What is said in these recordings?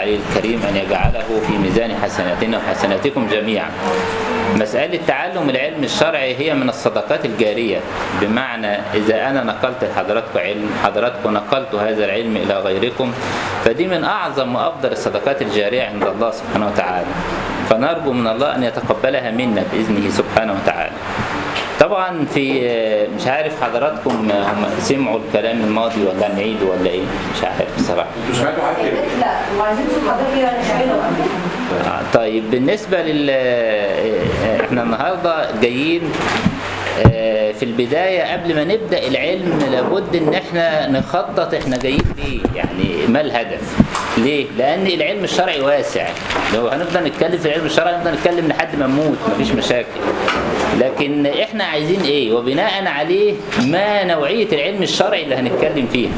العلي الكريم أن يجعله في ميزان حسناتنا وحسناتكم جميعا مسألة تعلم العلم الشرعي هي من الصدقات الجارية بمعنى إذا أنا نقلت لحضراتكم علم حضراتكم نقلت هذا العلم إلى غيركم فدي من أعظم وأفضل الصدقات الجارية عند الله سبحانه وتعالى فنرجو من الله أن يتقبلها منا بإذنه سبحانه وتعالى طبعا في مش عارف حضراتكم هم سمعوا الكلام الماضي ولا نعيده ولا ايه مش عارف بصراحه انتوا سمعتوا حاجه كده؟ لا وعايزين نشوف حضرتك ايه هنشغله آه، طيب بالنسبة لل آه، احنا النهاردة جايين آه، في البداية قبل ما نبدأ العلم لابد ان احنا نخطط احنا جايين ليه يعني ما الهدف ليه؟ لأن العلم الشرعي واسع لو هنفضل نتكلم في العلم الشرعي نفضل نتكلم لحد ما نموت مفيش مشاكل لكن احنا عايزين ايه وبناء عليه ما نوعية العلم الشرعي اللي هنتكلم فيها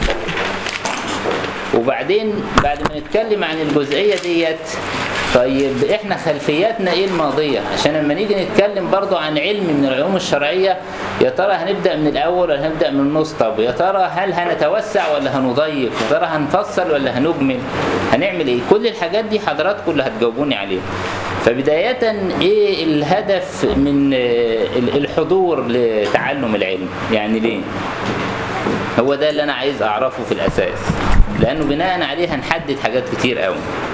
وبعدين بعد ما نتكلم عن الجزئية ديت طيب احنا خلفياتنا ايه الماضية عشان لما نيجي نتكلم برضو عن علم من العلوم الشرعية يا ترى هنبدأ من الاول ولا هنبدأ من النص طب يا ترى هل هنتوسع ولا هنضيق يا ترى هنفصل ولا هنجمل هنعمل ايه كل الحاجات دي حضراتكم اللي هتجاوبوني عليها فبداية ايه الهدف من آه، الحضور لتعلم العلم يعني ليه هو ده اللي انا عايز اعرفه في الاساس لانه بناء عليه هنحدد حاجات كتير قوي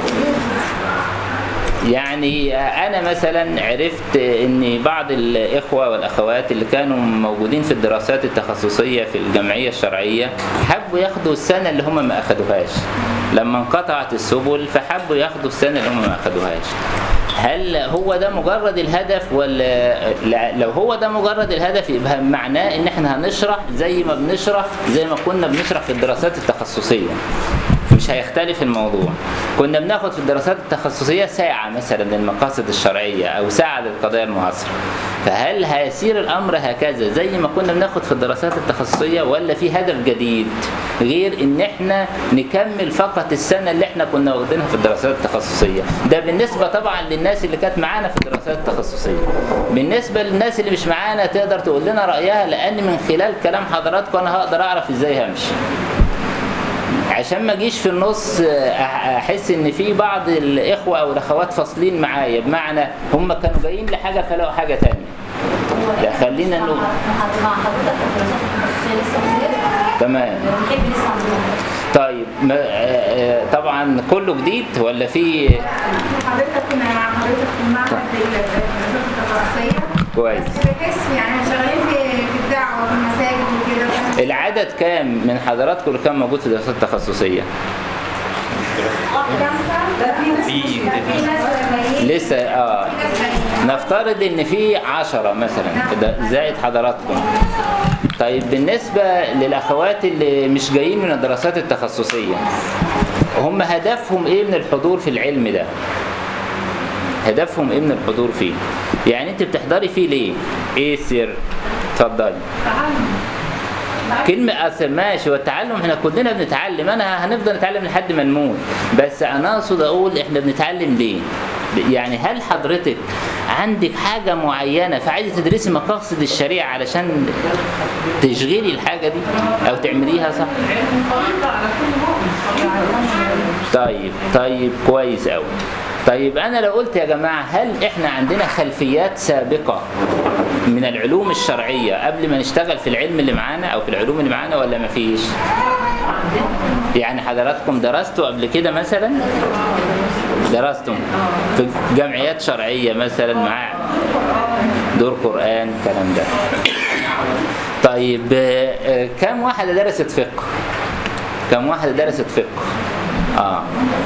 يعني انا مثلا عرفت ان بعض الاخوه والاخوات اللي كانوا موجودين في الدراسات التخصصيه في الجمعيه الشرعيه حبوا ياخدوا السنه اللي هم ما اخدوهاش لما انقطعت السبل فحبوا ياخدوا السنه اللي هم ما اخدوهاش هل هو ده مجرد الهدف ولا لا لو هو ده مجرد الهدف يبقى معناه ان احنا هنشرح زي ما بنشرح زي ما كنا بنشرح في الدراسات التخصصيه مش هيختلف الموضوع كنا بناخد في الدراسات التخصصية ساعة مثلا للمقاصد الشرعية أو ساعة للقضايا المعاصرة فهل هيسير الأمر هكذا زي ما كنا بناخد في الدراسات التخصصية ولا في هدف جديد غير إن إحنا نكمل فقط السنة اللي إحنا كنا واخدينها في الدراسات التخصصية ده بالنسبة طبعا للناس اللي كانت معانا في الدراسات التخصصية بالنسبة للناس اللي مش معانا تقدر تقول لنا رأيها لأن من خلال كلام حضراتكم أنا هقدر أعرف إزاي همشي عشان ما اجيش في النص أح- احس ان في بعض الاخوه او الاخوات فاصلين معايا بمعنى هم كانوا جايين لحاجه فلقوا حاجه تانية لا خلينا نقول مع حضرتك الدراسات التخصصيه لسه جديده تمام بنحب لسه عندنا طيب ما آه، آه، طبعا كله جديد ولا في حضرتك كنا مع حضرتك في معهد الدراسات التخصصية كويس بس بحس يعني شغالين في في الدعوة في المساجد وكده فأنا- العدد كام من حضراتكم اللي كان موجود في الدراسات التخصصيه ده في ناس في- في ناس قليلين لسه اه في ناس قليلين نفترض ان في عشرة مثلا ده زائد حضراتكم طيب بالنسبة للأخوات اللي مش جايين من الدراسات التخصصية هم هدفهم ايه من الحضور في العلم ده هدفهم ايه من الحضور فيه يعني انت بتحضري فيه ليه ايه السر اتفضلي كلمة أصل ماشي والتعلم احنا كلنا بنتعلم انا هنفضل نتعلم لحد ما نموت بس انا اقصد اقول احنا بنتعلم ليه يعني هل حضرتك عندك حاجة معينة فعايزة تدرسي مقاصد الشريعة علشان تشغلي الحاجة دي أو تعمليها صح؟ طيب طيب كويس أوي طيب أنا لو قلت يا جماعة هل إحنا عندنا خلفيات سابقة من العلوم الشرعية قبل ما نشتغل في العلم اللي معانا أو في العلوم اللي معانا ولا مفيش؟ يعني حضراتكم درستوا قبل كده مثلا؟ درستم في جمعيات شرعية مثلا مع دور قرآن الكلام ده طيب آه، آه، كم واحدة درست فقه كم واحدة درست فقه اه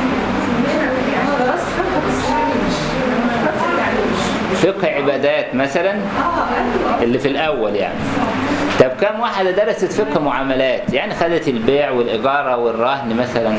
فقه عبادات مثلا اللي في الاول يعني طب كم واحدة درست فقه معاملات يعني خدت البيع والإجارة والرهن مثلا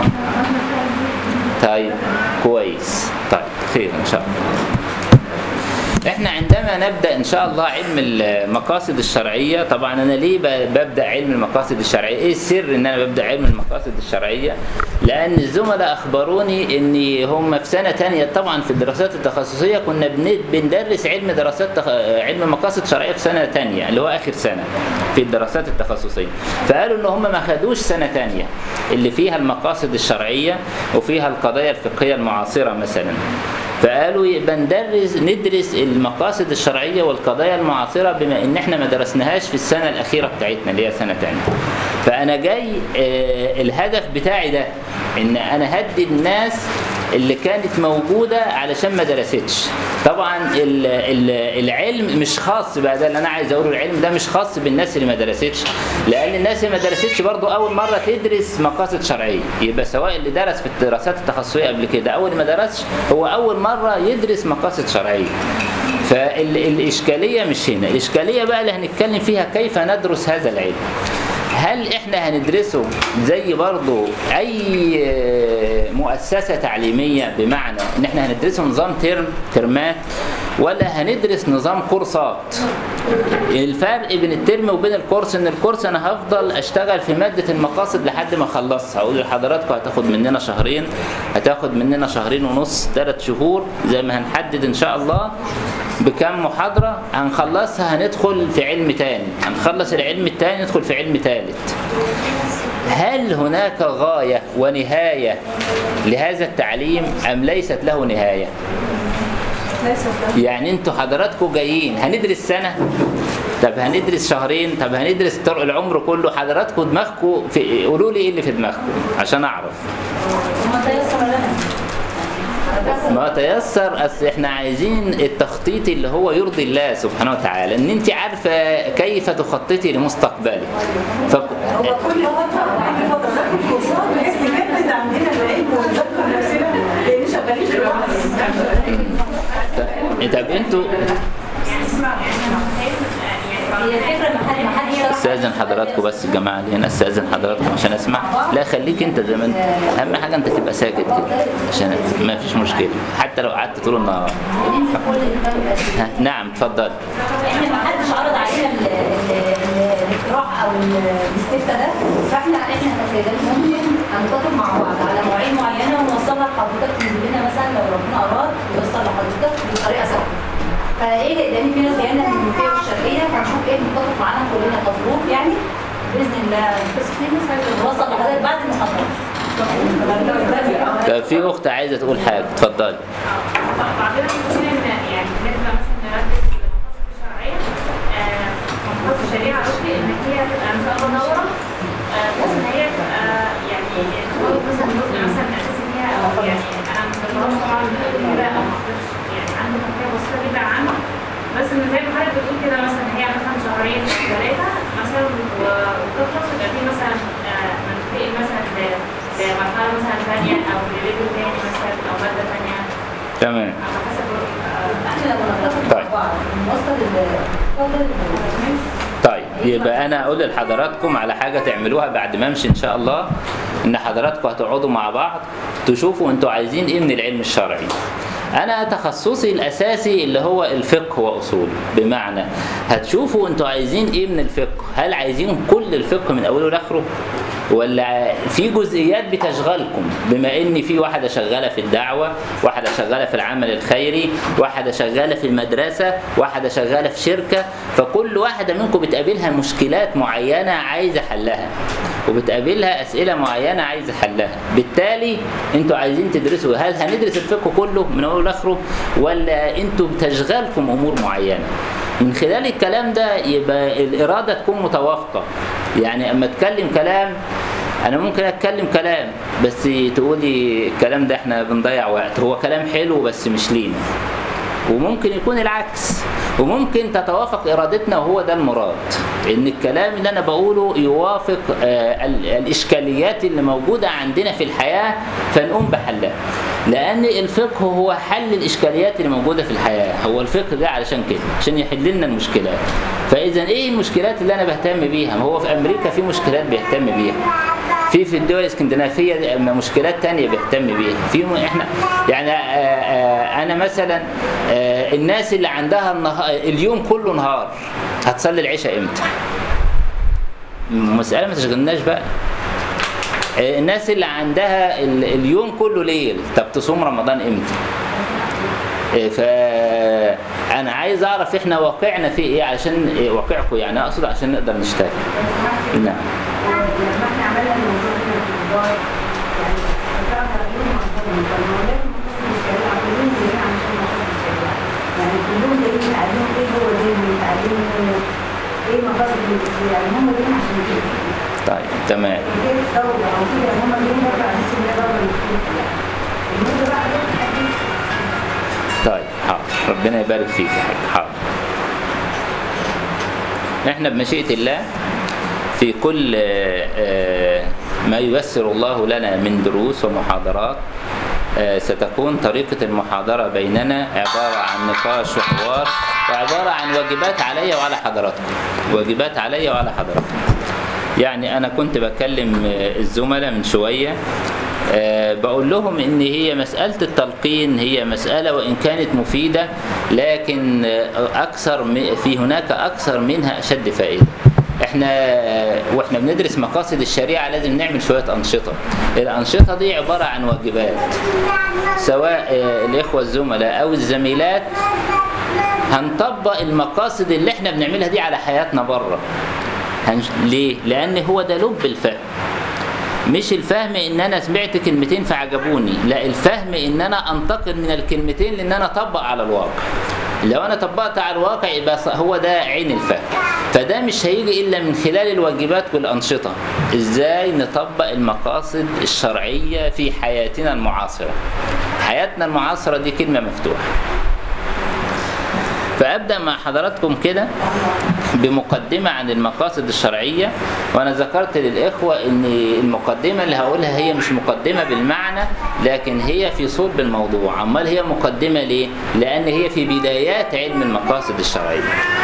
طيب كويس طيب خير إن شاء الله احنا عندما نبدا ان شاء الله علم المقاصد الشرعيه طبعا انا ليه ب- ببدا علم المقاصد الشرعيه ايه السر ان انا ببدا علم المقاصد الشرعيه لان الزملاء اخبروني ان هم في سنه تانية طبعا في الدراسات التخصصيه كنا بن- بندرس علم دراسات تخ... علم مقاصد شرعيه في سنه تانية اللي هو اخر سنه في الدراسات التخصصيه فقالوا ان هم ما خدوش سنه تانية اللي فيها المقاصد الشرعيه وفيها القضايا الفقهيه المعاصره مثلا فقالوا يبقى ندرس ندرس المقاصد الشرعيه والقضايا المعاصره بما ان احنا ما درسناهاش في السنه الاخيره بتاعتنا اللي هي سنه تانية فانا جاي آه، الهدف بتاعي ده ان انا هدي الناس اللي كانت موجوده علشان ما درستش طبعا ال- ال- العلم مش خاص بقى ده اللي انا عايز اقوله العلم ده مش خاص بالناس اللي ما درستش لان الناس اللي ما درستش برضو اول مره تدرس مقاصد شرعيه يبقى سواء اللي درس في الدراسات التخصصيه قبل كده او اللي ما درسش هو اول مره يدرس مقاصد شرعيه فالاشكاليه مش هنا الاشكاليه بقى اللي هنتكلم فيها كيف ندرس هذا العلم هل احنا هندرسه زي برضو اي مؤسسة تعليمية بمعنى ان احنا هندرسه نظام ترم ترمات ولا هندرس نظام كورسات الفرق بين الترم وبين الكورس ان الكورس انا هفضل اشتغل في مادة المقاصد لحد ما اخلصها اقول لحضراتكم هتاخد مننا شهرين هتاخد مننا شهرين ونص ثلاث شهور زي ما هنحدد ان شاء الله بكم محاضرة هنخلصها هندخل في علم تاني هنخلص العلم التاني ندخل في علم تالت هل هناك غاية ونهاية لهذا التعليم أم ليست له نهاية يعني انتوا حضراتكم جايين هندرس سنة طب هندرس شهرين طب هندرس طرق العمر كله حضراتكم دماغكم في قولوا لي ايه اللي في دماغكم عشان اعرف وما تيسر لنا ما تيسر اصل احنا عايزين التخطيط اللي هو يرضي الله سبحانه وتعالى ان انت عارفه كيف تخططي لمستقبلك ف... هو كل فترة كل فترة ناخد كورسات بحيث نجدد عندنا العلم ونذكر نفسنا لأن شغالين في الوقت طب انتوا هي الفكره ما حد ما حد يعرف استاذن حضراتكم بس الجماعه اللي هنا استاذن حضراتكم عشان اسمع لا خليك انت زي ما انت اهم حاجه انت تبقى ساكت كده عشان ما فيش مشكله حتى لو قعدت طول النهار ننسى كل الكلام ده ها، نعم اتفضل احنا ما حدش عرض علينا ال- ال- ال- الاقتراح او ال- الاستفتاء ده فاحنا احنا كسيدات ممكن هنتفق مع بعض على مواعيد معينه ونوصلها لحضرتك تنزل لنا مثلا لو ربنا اراد يوصل لحضرتك بطريقه سهله فايه لان في ناس جايه لنا من المنطقه الشرقيه فهنشوف ايه متفق معانا كلنا كظروف يعني باذن الله بس في ناس هنوصل لحضرتك بعد المحاضره طب في اخت عايزه تقول حاجه اتفضلي بعدين ممكن ان يعني بالنسبه مثلا نركز في المقاصد الشرعيه آه، مقاصد الشريعه قصدي ان هي تبقى ان شاء الله دوره آه، بحيث ان هي تبقى يعني تكون مثلا جزء مثلا اساسي فيها او يعني انا ما بقدرش طبعا كده او ما اقدرش يعني عندي خلفيه بسيطه جدا عنه بس ان زي ما حضرتك بتقول كده مثلا هي مثلا شهرين ثلاثه مثلا و- وتخلص يبقى في مثلا آه، ننتقل مثلا ل- لمرحله مثلا ثانيه او لليفل ثاني مثلا او ماده ثانيه تمام على حسب آه، احنا لما نتفق طيب. مع بعض نوصل ال- اتفضل طيب يبقى انا اقول لحضراتكم على حاجه تعملوها بعد ما امشي ان شاء الله ان حضراتكم هتقعدوا مع بعض تشوفوا انتوا عايزين ايه من العلم الشرعي انا تخصصي الاساسي اللي هو الفقه واصوله بمعنى هتشوفوا انتوا عايزين ايه من الفقه هل عايزين كل الفقه من اوله لاخره ولا في جزئيات بتشغلكم بما ان في واحده شغاله في الدعوه واحده شغاله في العمل الخيري واحده شغاله في المدرسه واحده شغاله في شركه فكل واحده منكم بتقابلها مشكلات معينه عايزه حلها وبتقابلها اسئله معينه عايزه حلها بالتالي انتوا عايزين تدرسوا هل هندرس الفقه كله من اوله لاخره ولا انتوا بتشغلكم امور معينه من خلال الكلام ده يبقى الاراده تكون متوافقه يعني اما اتكلم كلام انا ممكن اتكلم كلام بس تقولي الكلام ده احنا بنضيع وقت هو كلام حلو بس مش لينا وممكن يكون العكس وممكن تتوافق ارادتنا وهو ده المراد ان الكلام اللي انا بقوله يوافق آه، ال- الاشكاليات اللي موجوده عندنا في الحياه فنقوم بحلها لان الفقه هو حل الاشكاليات اللي موجوده في الحياه هو الفقه ده علشان كده عشان يحل لنا المشكلات فاذا ايه المشكلات اللي انا بهتم بيها ما هو في امريكا في مشكلات بيهتم بيها في في الدول الاسكندنافيه مشكلات تانية بيهتم بيها في م- احنا يعني آه، آه، انا مثلا آه، الناس اللي عندها النهار اليوم كله نهار هتصلي العشاء امتى؟ مسألة ما تشغلناش بقى آه، الناس اللي عندها ال- اليوم كله ليل طب تصوم رمضان امتى آه، فانا عايز اعرف احنا واقعنا في ايه عشان آه، واقعكم يعني اقصد عشان نقدر نشتغل نعم لما احنا عملنا الموضوع ده في الكبار يعني فكرنا رأيهم أفضل فالموضوع مقصد الشريعة كلهم جايين عشان مقصد الشريعة يعني كلهم جايين يتعلموا ايه هو دين يتعلموا ايه مقاصد الإسلام يعني هم جايين عشان كده طيب تمام غير الثورة أو كده هم جايين برضه على اسم الله برضه المفروض يعني الموضوع بقى ده حديث طيب حاضر ربنا يبارك فيك يا حاج حاضر احنا بمشيئة الله في كل آه، آه، ما ييسر الله لنا من دروس ومحاضرات آه، ستكون طريقة المحاضرة بيننا عبارة عن نقاش وحوار وعبارة عن واجبات علي وعلى حضراتكم واجبات علي وعلى حضراتكم يعني أنا كنت بكلم آه، الزملاء من شوية آه، بقول لهم ان هي مسألة التلقين هي مسألة وان كانت مفيدة لكن آه، اكثر م- في هناك اكثر منها اشد فائدة احنا آه، واحنا بندرس مقاصد الشريعة لازم نعمل شوية انشطة الانشطة دي عبارة عن واجبات سواء آه، الاخوة الزملاء او الزميلات هنطبق المقاصد اللي احنا بنعملها دي على حياتنا بره هنش... ليه؟ لان هو ده لب الفهم مش الفهم ان انا سمعت كلمتين فعجبوني لا الفهم ان انا انتقل من الكلمتين لان انا اطبق على الواقع لو انا طبقت على الواقع يبقى ص- هو ده عين الفهم فده مش هيجي الا من خلال الواجبات والانشطه ازاي نطبق المقاصد الشرعيه في حياتنا المعاصره حياتنا المعاصره دي كلمه مفتوحه فابدا مع حضراتكم كده بمقدمه عن المقاصد الشرعيه وانا ذكرت للاخوه ان المقدمه اللي هقولها هي مش مقدمه بالمعنى لكن هي في صلب الموضوع امال هي مقدمه ليه لان هي في بدايات علم المقاصد الشرعيه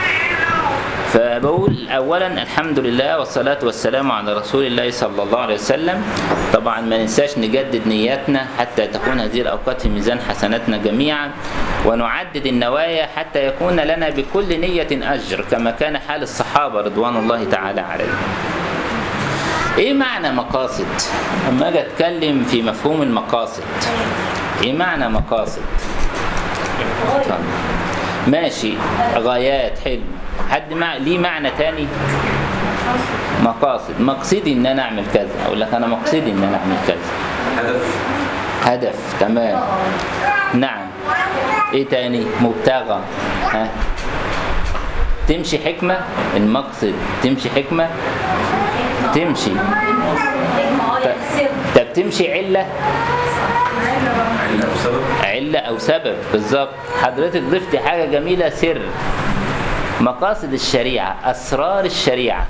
فبقول اولا الحمد لله والصلاه والسلام على رسول الله صلى الله عليه وسلم طبعا ما ننساش نجدد نياتنا حتى تكون هذه الاوقات في ميزان حسناتنا جميعا ونعدد النوايا حتى يكون لنا بكل نيه اجر كما كان حال الصحابه رضوان الله تعالى عليهم ايه معنى مقاصد اما اجي اتكلم في مفهوم المقاصد ايه معنى مقاصد طيب. ماشي غايات حلو حد مع... ليه معنى تاني مقاصد مقصدي ان انا اعمل كذا اقول لك انا مقصدي ان انا اعمل كذا هدف هدف تمام نعم ايه تاني مبتغى ها تمشي حكمة المقصد تمشي حكمة تمشي حكمة اه يعني سر طب تمشي علة علة أو سبب علة أو سبب بالظبط حضرتك ضفتي حاجة جميلة سر مقاصد الشريعة أسرار الشريعة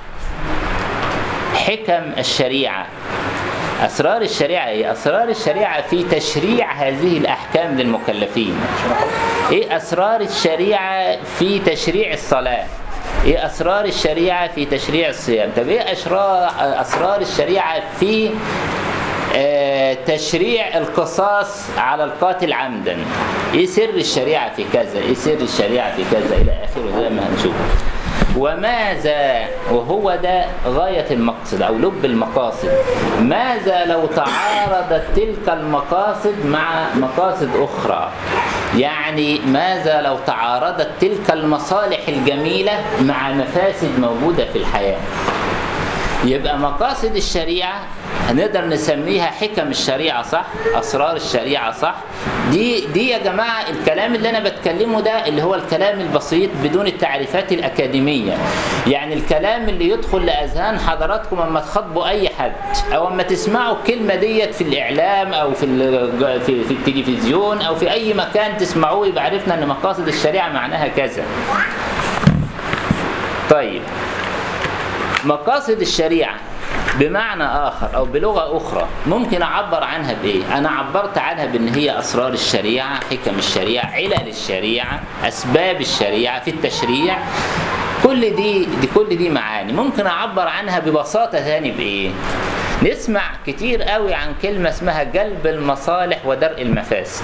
حكم الشريعة أسرار الشريعة إيه؟ أسرار الشريعة في تشريع هذه الأحكام للمكلفين إيه أسرار الشريعة في تشريع الصلاة إيه أسرار الشريعة في تشريع الصيام طب إيه أسرار أسرار الشريعة في آه، تشريع القصاص على القاتل عمدا ايه سر الشريعه في كذا ايه سر الشريعه في كذا الى اخره زي ما هنشوف وماذا وهو ده غايه المقصد او لب المقاصد ماذا لو تعارضت تلك المقاصد مع مقاصد اخرى يعني ماذا لو تعارضت تلك المصالح الجميله مع مفاسد موجوده في الحياه يبقى مقاصد الشريعة هنقدر نسميها حكم الشريعة صح أسرار الشريعة صح دي دي يا جماعة الكلام اللي أنا بتكلمه ده اللي هو الكلام البسيط بدون التعريفات الأكاديمية يعني الكلام اللي يدخل لأذهان حضراتكم أما تخاطبوا أي حد أو أما تسمعوا الكلمة ديت في الإعلام أو في ال- في, في التلفزيون أو في أي مكان تسمعوه يبقى عرفنا أن مقاصد الشريعة معناها كذا طيب مقاصد الشريعة بمعنى آخر أو بلغة أخرى ممكن أعبر عنها بإيه؟ أنا عبرت عنها بأن هي أسرار الشريعة حكم الشريعة علل الشريعة أسباب الشريعة في التشريع كل دي, دي كل دي معاني ممكن أعبر عنها ببساطة ثاني بإيه؟ نسمع كتير قوي عن كلمة اسمها جلب المصالح ودرء المفاسد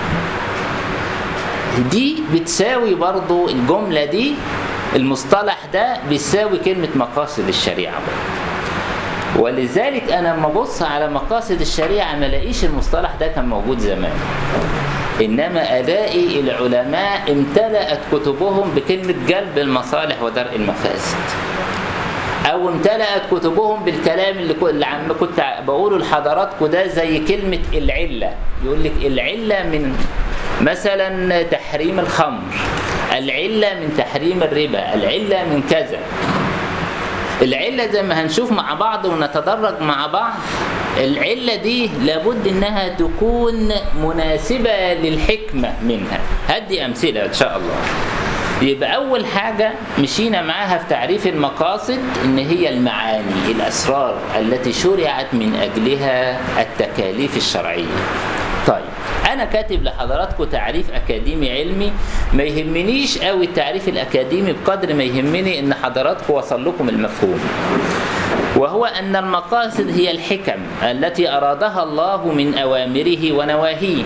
دي بتساوي برضو الجملة دي المصطلح ده بيساوي كلمة مقاصد الشريعة برضو. ولذلك انا لما ابص على مقاصد الشريعه ما الاقيش المصطلح ده كان موجود زمان انما الاقي العلماء امتلأت كتبهم بكلمه جلب المصالح ودرء المفاسد او امتلأت كتبهم بالكلام اللي كو- اللي عم كنت ع- بقوله لحضراتكم ده زي كلمه العله يقول لك العله من مثلا تحريم الخمر العله من تحريم الربا العله من كذا العلة زي ما هنشوف مع بعض ونتدرج مع بعض العلة دي لابد انها تكون مناسبة للحكمة منها هدي امثلة ان شاء الله يبقى اول حاجة مشينا معاها في تعريف المقاصد ان هي المعاني الاسرار التي شرعت من اجلها التكاليف الشرعية طيب انا كاتب لحضراتكم تعريف اكاديمي علمي ما يهمنيش قوي التعريف الاكاديمي بقدر ما يهمني ان حضراتكم وصل لكم المفهوم وهو ان المقاصد هي الحكم التي ارادها الله من اوامره ونواهيه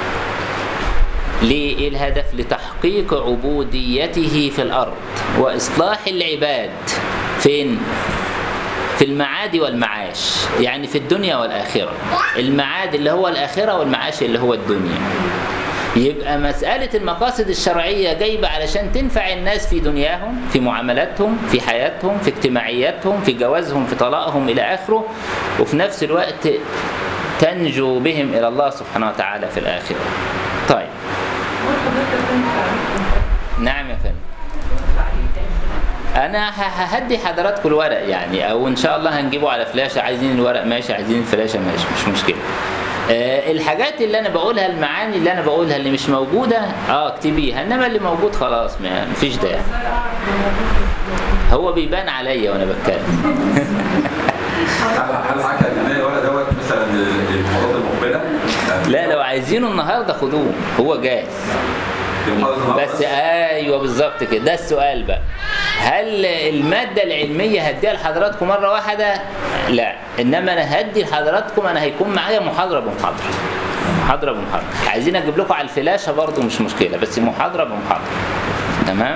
ليه الهدف لتحقيق عبوديته في الارض واصلاح العباد فين في المعاد والمعاش يعني في الدنيا والآخرة المعاد اللي هو الآخرة والمعاش اللي هو الدنيا يبقى مسألة المقاصد الشرعية جايبة علشان تنفع الناس في دنياهم في معاملاتهم في حياتهم في اجتماعياتهم في جوازهم في طلاقهم إلى آخره وفي نفس الوقت تنجو بهم إلى الله سبحانه وتعالى في الآخرة طيب نعم يا فندم انا ه- ههدي حضراتكم الورق يعني او ان شاء الله هنجيبه على فلاشه عايزين الورق ماشي عايزين الفلاشه ماشي مش مشكله آه الحاجات اللي انا بقولها المعاني اللي انا بقولها اللي مش موجوده اه اكتبيها انما اللي موجود خلاص ما مفيش داعي هو بيبان عليا وانا بتكلم هل هل معاك الجماعي الورق دوت مثلا للمحاضرات المقبله؟ لا لو عايزينه النهارده خدوه هو جاهز للمحاضرات النهاردة؟ بس ايوه بالظبط كده ده السؤال بقى هل الماده العلميه هديها لحضراتكم مره واحده لا انما انا هدي لحضراتكم انا هيكون معايا محاضره بمحاضره محاضره بمحاضره عايزين اجيب لكم على الفلاشه برضو مش مشكله بس محاضره بمحاضره تمام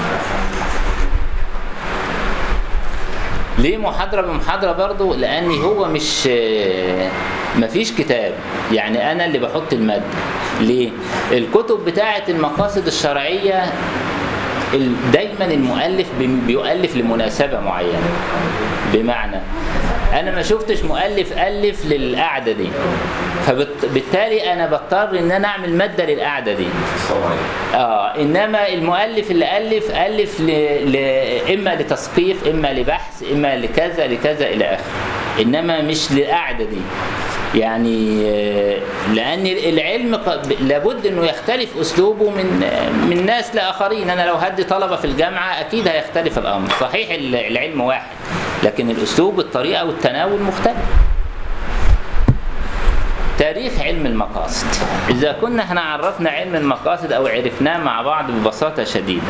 ليه محاضرة بمحاضرة برضو لأن هو مش مفيش كتاب يعني أنا اللي بحط المادة ليه الكتب بتاعة المقاصد الشرعية ال- دايما المؤلف بي- بيؤلف لمناسبة معينة بمعنى أنا ما شفتش مؤلف ألف للقعدة دي فبالتالي أنا بضطر إن أنا أعمل مادة للقعدة دي السلام عليكم. اه انما المؤلف اللي الف الف ل... ل... اما لتثقيف اما لبحث اما لكذا لكذا الى اخره انما مش للقعده دي يعني آه، لان العلم ق- لابد انه يختلف اسلوبه من من ناس لاخرين انا لو هدي طلبه في الجامعه اكيد هيختلف الامر صحيح ال- العلم واحد لكن الاسلوب والطريقه والتناول مختلف تاريخ علم المقاصد إذا كنا احنا عرفنا علم المقاصد أو عرفناه مع بعض ببساطة شديدة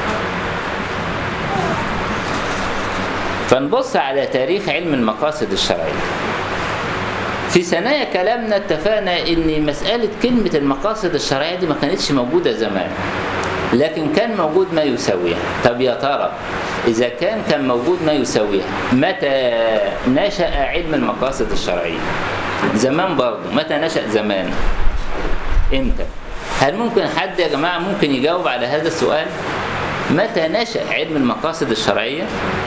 فنبص على تاريخ علم المقاصد الشرعية في ثنايا كلامنا اتفقنا ان مسألة كلمة المقاصد الشرعية دي ما كانتش موجودة زمان لكن كان موجود ما يساويها طب يا ترى إذا كان كان موجود ما يساويها متى نشأ علم المقاصد الشرعية زمان برضه متى نشأ زمان امتى هل ممكن حد يا جماعة ممكن يجاوب على هذا السؤال متى نشأ علم المقاصد الشرعية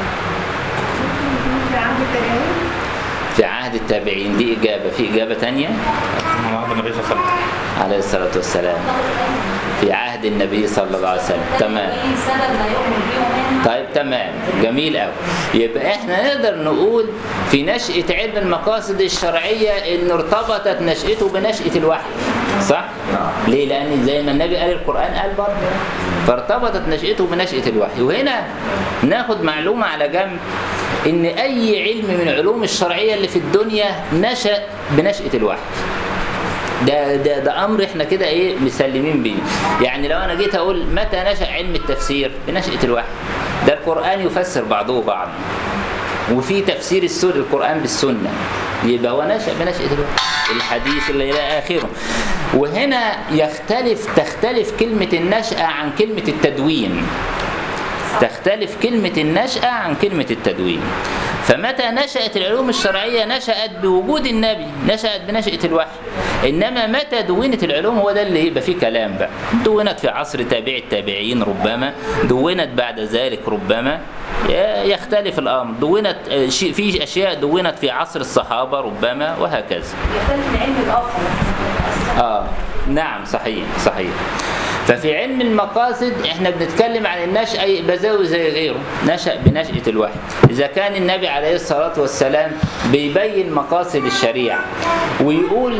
في عهد التابعين في عهد التابعين دي إجابة في إجابة تانية عهد النبي صلى الله عليه وسلم عليه الصلاة والسلام في عهد النبي صلى الله عليه وسلم تمام سبب ما يؤمن به منها طيب تمام جميل قوي يبقى احنا نقدر نقول في نشأة علم المقاصد الشرعية ان ارتبطت نشأته بنشأة الوحي صح؟ ليه؟ لأن زي ما النبي قال القرآن قال برضه فارتبطت نشأته بنشأة الوحي وهنا ناخد معلومة على جنب ان اي علم من العلوم الشرعية اللي في الدنيا نشأ بنشأة الوحي ده ده ده امر احنا كده ايه مسلمين بيه يعني لو انا جيت اقول متى نشا علم التفسير بنشاه الوحي ده القران يفسر بعضه بعضا وفي تفسير السور القران بالسنه يبقى هو نشا بنشاه الوحي الحديث اللي الى اخره وهنا يختلف تختلف كلمه النشاه عن كلمه التدوين تختلف كلمة النشأة عن كلمة التدوين فمتى نشأت العلوم الشرعية نشأت بوجود النبي نشأت بنشأة الوحي إنما متى دونت العلوم هو ده اللي يبقى فيه كلام بقى دونت في عصر تابع التابعين ربما دونت بعد ذلك ربما ي- يختلف الأمر دونت آه، شيء- في أشياء دونت في عصر الصحابة ربما وهكذا يختلف من علم الاخر اه نعم صحيح صحيح ففي علم المقاصد احنا بنتكلم عن النشأة يبقى زيه زي غيره نشأ بنشأة الوحي إذا كان النبي عليه الصلاة والسلام بيبين مقاصد الشريعة ويقول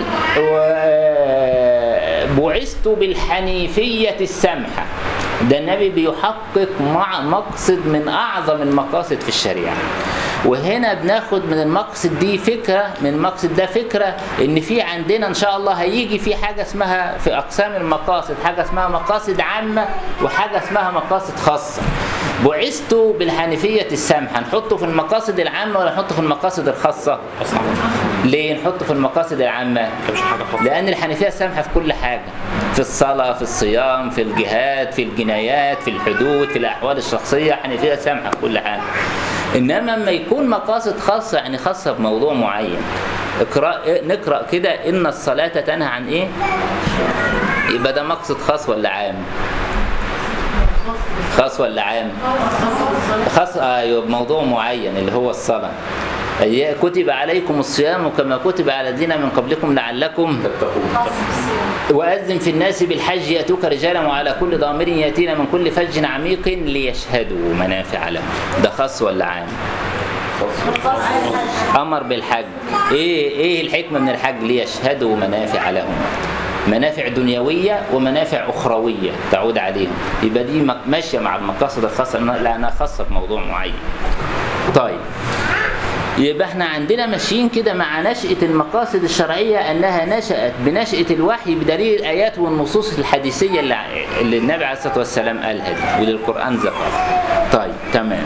و- بعثت بالحنيفية السمحة ده النبي بيحقق مع مقصد من أعظم المقاصد في الشريعة وهنا بناخد من المقصد دي فكرة من المقصد ده فكرة ان في عندنا ان شاء الله هيجي في حاجة اسمها في اقسام المقاصد حاجة اسمها مقاصد عامة وحاجة اسمها مقاصد خاصة بعثت بالحنيفية السامحة نحطه في المقاصد العامة ولا نحطه في المقاصد الخاصة اصلا ليه نحطه في المقاصد العامة مش حاجه خاصه لأن الحنيفية سامحة في كل حاجة في الصلاة في الصيام في الجهاد في الجنايات في الحدود في الأحوال الشخصية حنيفية سامحة في كل حاجة إنما لما يكون مقاصد خاصة يعني خاصة بموضوع معين اقرأ نقرأ كده إن الصلاة تنهى عن إيه؟ يبقى ده مقصد خاص ولا عام؟ خاص ولا عام؟ خاص ايوه بموضوع معين اللي هو الصلاه أي- كتب عليكم الصيام كما كتب على الذين من قبلكم لعلكم تتقون وأذن في الناس بالحج يأتوك رجالا وعلى كل ضامر يأتين من كل فج عميق ليشهدوا منافع لهم ده خاص ولا عام أمر بالحج إيه إيه الحكمة من الحج ليشهدوا منافع لهم منافع دنيوية ومنافع أخروية تعود عليهم يبقى دي م- ماشية مع المقاصد الخاصة لأنها- لأنها خاصة بموضوع معين طيب يبقى احنا عندنا ماشيين كده مع نشأة المقاصد الشرعية أنها نشأت بنشأة الوحي بدليل الآيات والنصوص الحديثية اللي, اللي النبي عليه الصلاة والسلام قالها دي واللي القرآن ذكرها. طيب تمام.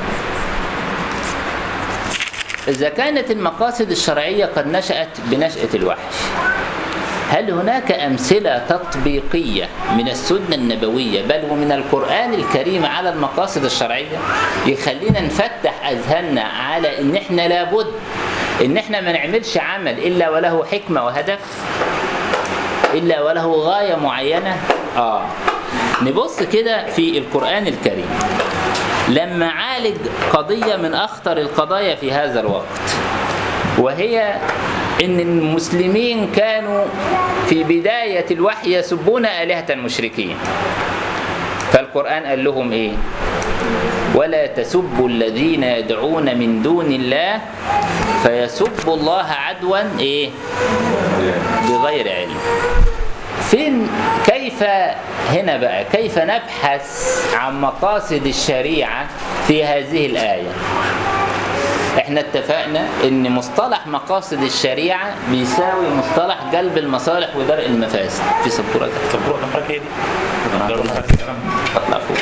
إذا كانت المقاصد الشرعية قد نشأت بنشأة الوحي هل هناك أمثلة تطبيقية من السنة النبوية بل ومن القرآن الكريم على المقاصد الشرعية يخلينا نفتح أذهاننا على إن إحنا لابد إن إحنا ما نعملش عمل إلا وله حكمة وهدف إلا وله غاية معينة آه نبص كده في القرآن الكريم لما عالج قضية من أخطر القضايا في هذا الوقت وهي ان المسلمين كانوا في بداية الوحي يسبون آلهة المشركين فالقرآن قال لهم ايه ولا تسبوا الذين يدعون من دون الله فيسبوا الله عدوا ايه بغير علم فين كيف هنا بقى كيف نبحث عن مقاصد الشريعة في هذه الآية احنا اتفقنا ان مصطلح مقاصد الشريعة بيساوي مصطلح جلب المصالح ودرء المفاسد في سبورة كده طب روح نحرك هي دي أنا ده هطلع. روح نحرك الكلام. اطلع فوق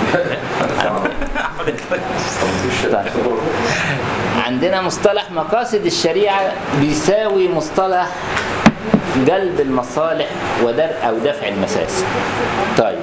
طيب. عندنا مصطلح مقاصد الشريعة بيساوي مصطلح جلب المصالح ودرء أو دفع المساسي طيب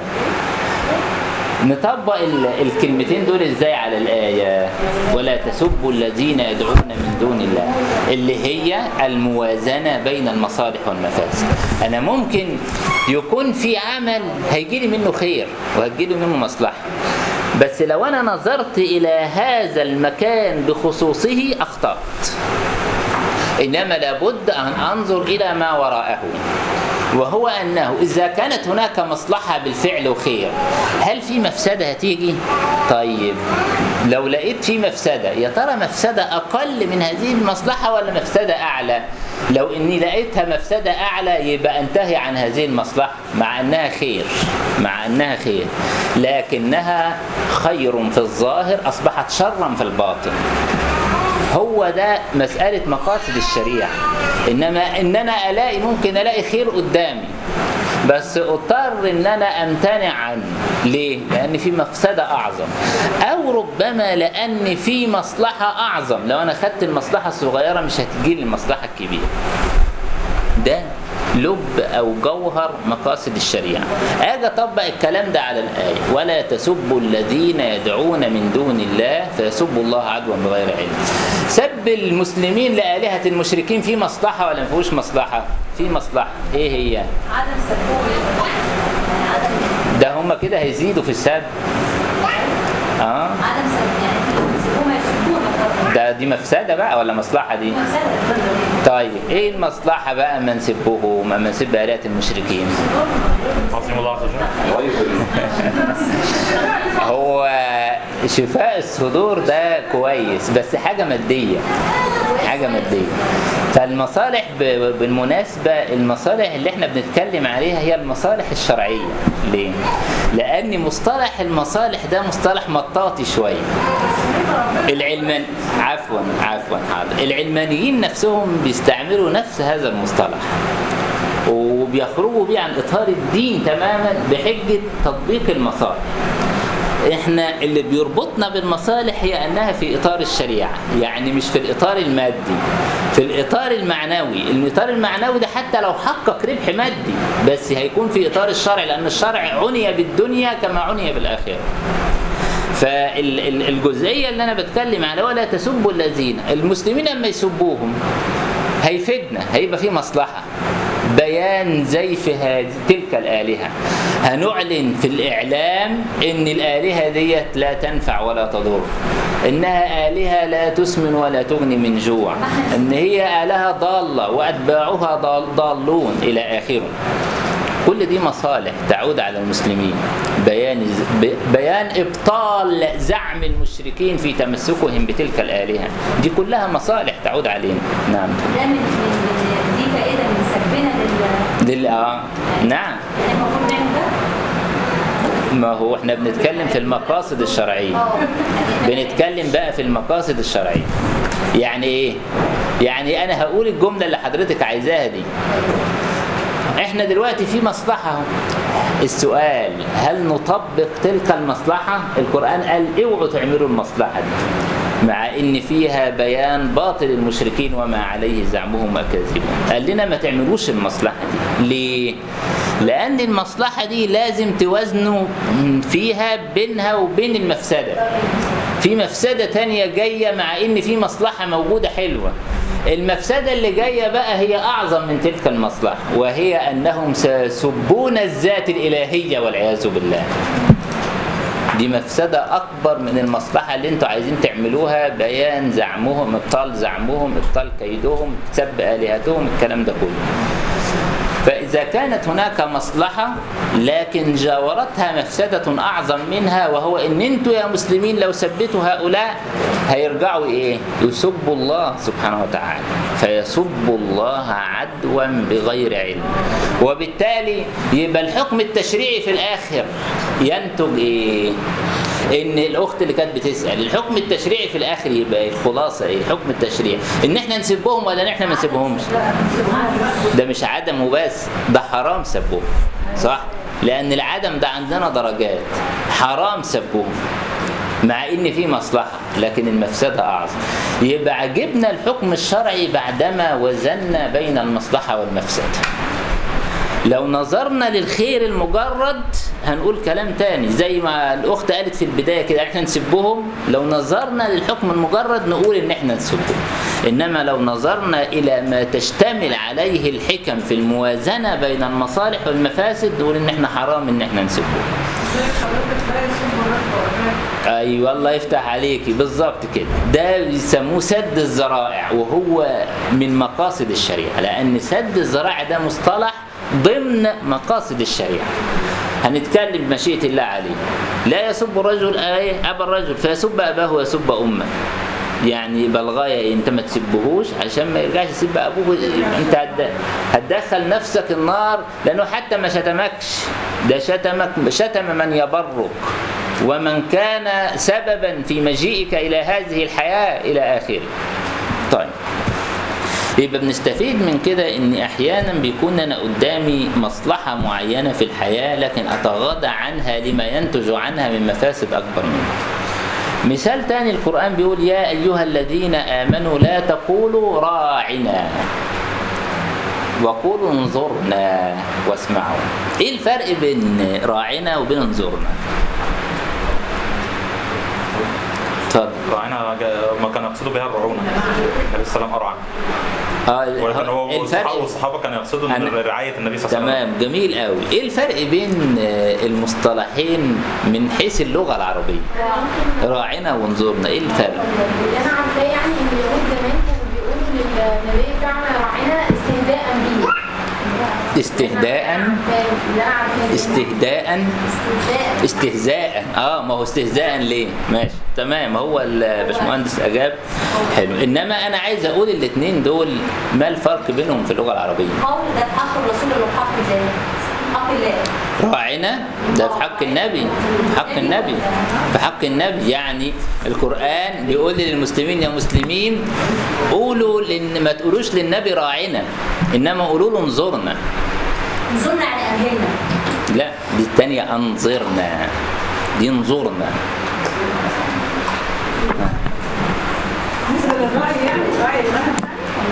نطبق ال- الكلمتين دول ازاي على الآية ولا تسبوا الذين يدعون من دون الله اللي هي الموازنة بين المصالح والمفاسد أنا ممكن يكون في عمل هيجيلي منه خير وهتجيلي منه مصلحة بس لو أنا نظرت إلى هذا المكان بخصوصه أخطأت إنما لابد أن أنظر إلى ما وراءه وهو أنه إذا كانت هناك مصلحة بالفعل وخير هل في مفسدة هتيجي؟ طيب لو لقيت في مفسدة يا ترى مفسدة أقل من هذه المصلحة ولا مفسدة أعلى؟ لو إني لقيتها مفسدة أعلى يبقى أنتهي عن هذه المصلحة مع أنها خير مع أنها خير لكنها خير في الظاهر أصبحت شرا في الباطن هو ده مسألة مقاصد الشريعة إنما إن أنا ألاقي ممكن ألاقي خير قدامي بس اضطر ان انا امتنع عنه ليه لان في مفسده اعظم او ربما لان في مصلحه اعظم لو انا خدت المصلحه الصغيره مش هتجي لي المصلحه الكبيره ده لب او جوهر مقاصد الشريعه اجي اطبق الكلام ده على الايه ولا تسبوا الذين يدعون من دون الله فيسبوا الله عدوا بغير علم سب المسلمين لالهه المشركين في مصلحه ولا ما فيهوش مصلحه في مصلحه ايه هي عدم سبوه يعني عدم ده هم كده هيزيدوا في السب اه عدم سب يعني هم يسبون ده دي مفسده بقى ولا مصلحه دي طيب ايه المصلحه بقى ما نسبه ما نسب الهه المشركين عظيم الله عز وجل غير هو شفاء الصدور ده كويس بس حاجة مادية حاجة مادية فالمصالح ب- بالمناسبة المصالح اللي احنا بنتكلم عليها هي المصالح الشرعية ليه؟ لأن مصطلح المصالح ده مصطلح مطاطي شوية العلمان عفوا عفوا حاضر العلمانيين نفسهم بيستعملوا نفس هذا المصطلح وبيخرجوا بيه عن اطار الدين تماما بحجه تطبيق المصالح احنا اللي بيربطنا بالمصالح هي انها في اطار الشريعه يعني مش في الاطار المادي في الاطار المعنوي الاطار المعنوي ده حتى لو حقق ربح مادي بس هيكون في اطار الشرع لان الشرع عني بالدنيا كما عني بالاخره فالجزئيه اللي انا بتكلم عليها ولا تسبوا الذين المسلمين لما يسبوهم هيفيدنا هيبقى في مصلحه بيان زيف هذه تلك الآلهة هنعلن في الإعلام إن الآلهة ديت لا تنفع ولا تضر إنها آلهة لا تسمن ولا تغني من جوع إن هي آلهة ضالة وأتباعها ضال ضالون إلى آخره كل دي مصالح تعود على المسلمين بيان ب- بيان ابطال زعم المشركين في تمسكهم بتلك الالهه دي كلها مصالح تعود علينا نعم ده من من دي فائده من سبنا لل لل آه. نعم يعني المفروض نعمل ده ما هو احنا بنتكلم في المقاصد الشرعيه اه بنتكلم بقى في المقاصد الشرعيه يعني ايه يعني انا هقول الجمله اللي حضرتك عايزاها دي احنا دلوقتي في مصلحه اهو. السؤال هل نطبق تلك المصلحه القران قال اوعوا تعملوا المصلحه دي مع ان فيها بيان باطل المشركين وما عليه زعمهم وكاذبون قال لنا ما تعملوش المصلحه دي ليه لان المصلحه دي لازم توازنوا فيها بينها وبين المفسده في مفسدة تانية جاية مع ان في مصلحة موجودة حلوة المفسدة اللي جاية بقى هي أعظم من تلك المصلحة وهي أنهم سيسبون الذات الإلهية والعياذ بالله دي مفسدة أكبر من المصلحة اللي انتوا عايزين تعملوها بيان زعمهم ابطال زعمهم ابطال كيدهم سب آلهتهم الكلام ده كله فإذا كانت هناك مصلحة لكن جاورتها مفسدة أعظم منها وهو إن أنتوا يا مسلمين لو سبتوا هؤلاء هيرجعوا إيه؟ يسبوا الله سبحانه وتعالى فيسبوا الله عدوا بغير علم وبالتالي يبقى الحكم التشريعي في الآخر ينتج إيه؟ ان الاخت اللي كانت بتسال الحكم التشريعي في الاخر يبقى إيه؟ الخلاصه ايه الحكم التشريعي ان احنا نسبهم ولا ان احنا ما نسيبهمش ده مش عدم وبس ده حرام سبهم صح لان العدم ده عندنا درجات حرام سبهم مع ان في مصلحه لكن المفسده اعظم يبقى عجبنا الحكم الشرعي بعدما وزنا بين المصلحه والمفسده لو نظرنا للخير المجرد هنقول كلام تاني زي ما الاخت قالت في البدايه كده احنا نسبهم لو نظرنا للحكم المجرد نقول ان احنا نسبهم انما لو نظرنا الى ما تشتمل عليه الحكم في الموازنه بين المصالح والمفاسد نقول ان احنا حرام ان احنا نسبهم ايوه الله يفتح عليكي بالظبط كده ده بيسموه سد الذرائع وهو من مقاصد الشريعه لان سد الذرائع ده مصطلح ضمن مقاصد الشريعه هنتكلم بمشيئه الله عليه لا يسب الرجل ايه ابا الرجل فيسب اباه ويسب امه يعني يبقى الغايه إيه؟ انت ما تسبهوش عشان ما يرجعش يسب ابوه انت هت- هتدخل نفسك النار لانه حتى ما شتمكش ده شتمك شتم من يبرك ومن كان سببا في مجيئك الى هذه الحياه الى اخره. طيب يبقى بنستفيد من كده ان احيانا بيكون انا قدامي مصلحه معينه في الحياه لكن اتغاضى عنها لما ينتج عنها من مفاسد اكبر منها. مثال تاني القرآن بيقول يا أيها الذين آمنوا لا تقولوا راعنا وقولوا انظرنا واسمعوا ايه الفرق بين راعنا وبين انظرنا اتفضل راعينا جا- ما كان يقصدوا بها الرعونه النبي صلى الله عليه وسلم ارعى اه ولكن هو والصحابه الفرق والصحابه كانوا يقصدوا أنا- إن رعايه النبي صلى الله عليه وسلم تمام جميل قوي ايه الفرق بين آه، المصطلحين من حيث اللغه العربيه راعنا وانظرنا ايه الفرق اللي انا عارفاه يعني ان اليهود زمان كانوا بيقولوا للنبي بتاعنا راعينا استهزاء بيه استهداء فاهم اللي انا عارفاه استهداء استهزاء استهزاء اه ما هو استهزاء ليه ماشي تمام هو الباشمهندس اجاب حلو انما انا عايز اقول الاثنين دول ما الفرق بينهم في اللغه العربيه قول ده في حق الرسول اللي في حق الله حق الله راعنا ده في حق النبي في حق النبي في حق النبي يعني القرآن بيقول للمسلمين يا مسلمين قولوا لن ما تقولوش للنبي راعنا إنما قولوا له انظرنا انظرنا على أهلنا لا دي التانية أنظرنا دي انظرنا بالنسبه للراي يعني راي المذهب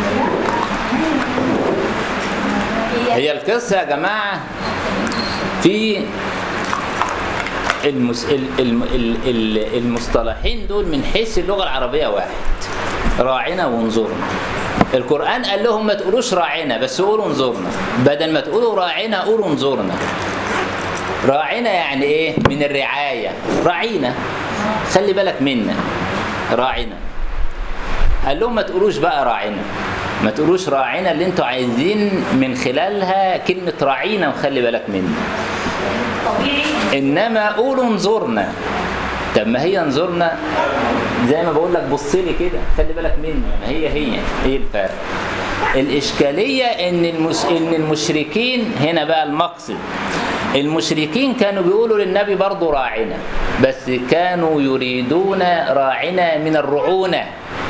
هي القصة يا جماعة في المس... ال... ال... ال... ال... المصطلحين دول من حيث اللغة العربية واحد راعنا وانظرنا القرآن قال لهم ما تقولوش راعنا بس قولوا انظرنا بدل ما تقولوا راعنا قولوا انظرنا راعنا يعني ايه من الرعاية راعينا خلي بالك منا راعنا قال لهم ما تقولوش بقى راعنا ما تقولوش راعنا اللي انتوا عايزين من خلالها كلمة راعينا وخلي بالك منا طبيعي انما قولوا انظرنا طب ما هي انظرنا زي ما بقول لك بص لي كده خلي بالك مني ما هي هي ايه الفرق الاشكاليه ان المس... ان المشركين هنا بقى المقصد المشركين كانوا بيقولوا للنبي برضه راعنا بس كانوا يريدون راعنا من الرعونه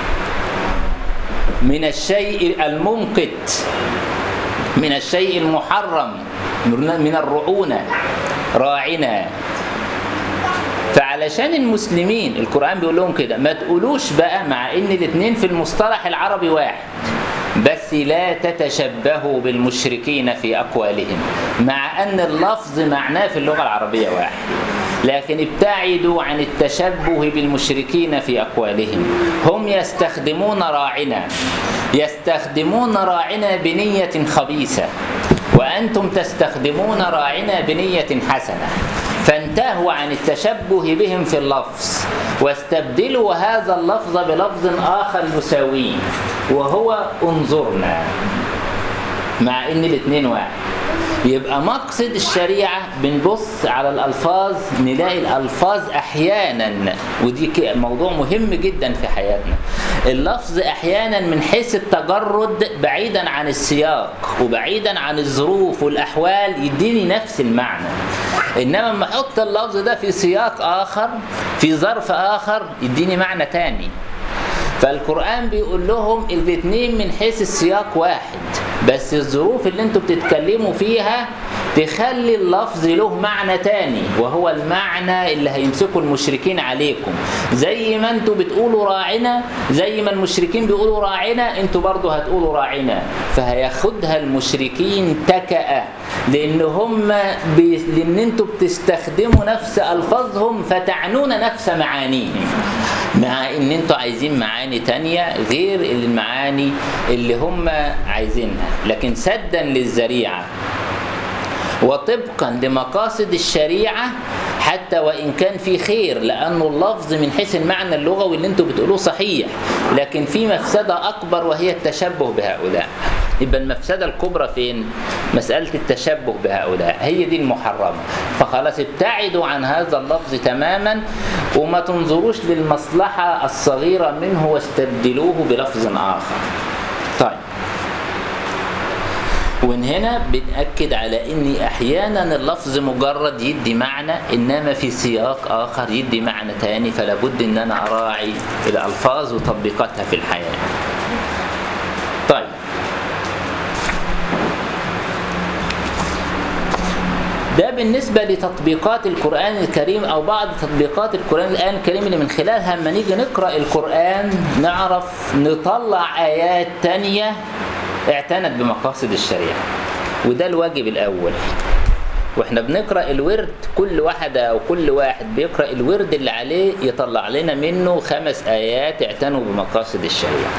من الشيء الممقت من الشيء المحرم من الرعونه راعنا فعلشان المسلمين القرآن بيقول لهم كده ما تقولوش بقى مع ان الاثنين في المصطلح العربي واحد بس لا تتشبهوا بالمشركين في أقوالهم مع أن اللفظ معناه في اللغة العربية واحد لكن ابتعدوا عن التشبه بالمشركين في أقوالهم هم يستخدمون راعنا يستخدمون راعنا بنية خبيثة وأنتم تستخدمون راعنا بنية حسنة فانتهوا عن التشبه بهم في اللفظ واستبدلوا هذا اللفظ بلفظ آخر يساويه وهو انظرنا مع ان الاثنين واحد يبقى مقصد الشريعة بنبص على الألفاظ نلاقي الألفاظ أحيانا ودي ك- موضوع مهم جدا في حياتنا اللفظ أحيانا من حيث التجرد بعيدا عن السياق وبعيدا عن الظروف والأحوال يديني نفس المعنى إنما لما أحط اللفظ ده في سياق آخر في ظرف آخر يديني معنى تاني فالقرآن بيقول لهم الاثنين من حيث السياق واحد بس الظروف اللي انتوا بتتكلموا فيها تخلي اللفظ له معنى تاني وهو المعنى اللي هيمسكوا المشركين عليكم زي ما انتوا بتقولوا راعنا زي ما المشركين بيقولوا راعنا انتوا برضو هتقولوا راعنا فهياخدها المشركين تكأة لان هم بي... لان انتوا بتستخدموا نفس الفاظهم فتعنون نفس معانيهم مع ان انتوا عايزين معاني تانية غير المعاني اللي هم عايزينها لكن سدا للذريعة وطبقا لمقاصد الشريعة حتى وإن كان في خير لأنه اللفظ من حيث المعنى اللغوي اللي انتوا بتقولوه صحيح لكن في مفسدة أكبر وهي التشبه بهؤلاء يبقى المفسدة الكبرى فين؟ مسألة التشبه بهؤلاء هي دي المحرمة فخلاص ابتعدوا عن هذا اللفظ تماما وما تنظروش للمصلحة الصغيرة منه واستبدلوه بلفظ آخر طيب ومن هنا بنأكد على ان احيانا اللفظ مجرد يدي معنى انما في سياق اخر يدي معنى تاني فلا بد ان انا اراعي الالفاظ وتطبيقاتها في الحياه طيب ده بالنسبة لتطبيقات القرآن الكريم أو بعض تطبيقات القرآن الآن الكريم اللي من خلالها لما نيجي نقرأ القرآن نعرف نطلع آيات تانية اعتنت بمقاصد الشريعة وده الواجب الأول واحنا بنقرا الورد كل واحده او كل واحد بيقرا الورد اللي عليه يطلع لنا منه خمس ايات اعتنوا بمقاصد الشريعه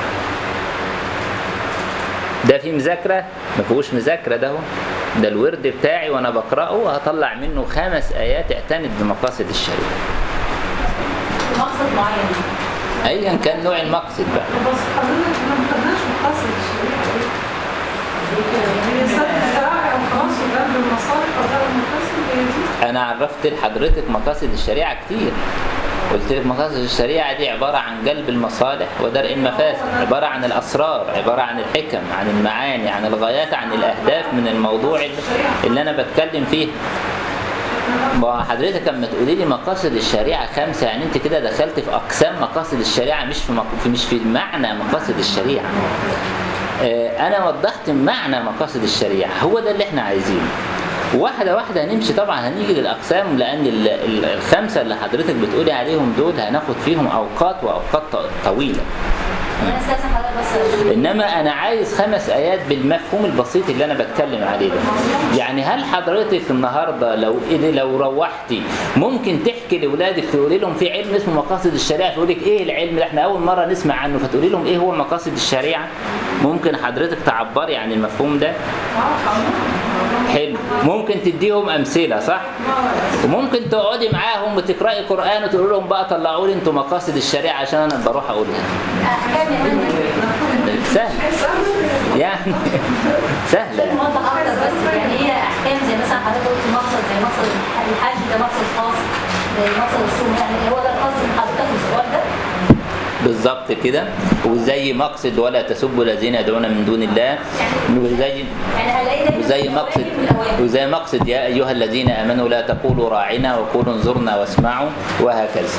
ده في مذاكره ما فيهوش مذاكره ده هو ده الورد بتاعي وانا بقراه هطلع منه خمس ايات اعتنت بمقاصد الشريعه مقصد معين ايا كان نوع المقصد بقى بس حضرتك ما خدناش مقاصد الشريعه دي هي سد الذرائع وخلاص وجلب المصالح وده المقاصد هي دي انا عرفت لحضرتك مقاصد الشريعه كتير قلت لك مقاصد الشريعه دي عباره عن جلب المصالح ودرء المفاسد عباره عن الاسرار عباره عن الحكم عن المعاني عن الغايات عن الاهداف من الموضوع اللي- اللي انا بتكلم فيه ما حضرتك لما تقولي لي مقاصد الشريعه خمسه يعني انت كده دخلت في اقسام مقاصد الشريعه مش في مق... في- مش في معنى مقاصد الشريعه آه، انا وضحت معنى مقاصد الشريعه هو ده اللي احنا عايزينه واحده واحده هنمشي طبعا هنيجي للاقسام لان ال- ال- الخمسه اللي حضرتك بتقولي عليهم دول هناخد فيهم اوقات واوقات ط- طويله انا استاذن حضرتك بس انما انا عايز خمس ايات بالمفهوم البسيط اللي انا بتكلم عليه ده يعني هل حضرتك النهارده لو إيه لو روحتي ممكن تحكي لاولادك تقولي لهم في علم اسمه مقاصد الشريعه تقول لك ايه العلم ده احنا اول مره نسمع عنه فتقولي لهم ايه هو مقاصد الشريعه ممكن حضرتك تعبري عن المفهوم ده حلو ممكن تديهم امثله صح وممكن تقعدي معاهم وتقراي قران وتقول لهم بقى طلعوا لي انتوا مقاصد الشريعه عشان انا بروح اقولها احكام يا فندم سهل يعني سهلة عشان نوضح اكتر بس يعني هي احكام زي مثلا حضرتك قلت مقصد زي مقصد الحج ده مقصد خاص زي مقصد الصوم يعني هو ده القصد من حضرتك من السؤال ده بالظبط كده وزي مقصد ولا تسبوا الذين يدعون من دون الله وزي يعني هنلاقي ده وزي مقصد وزي مقصد يا ايها الذين امنوا لا تقولوا راعنا وقولوا انظرنا واسمعوا وهكذا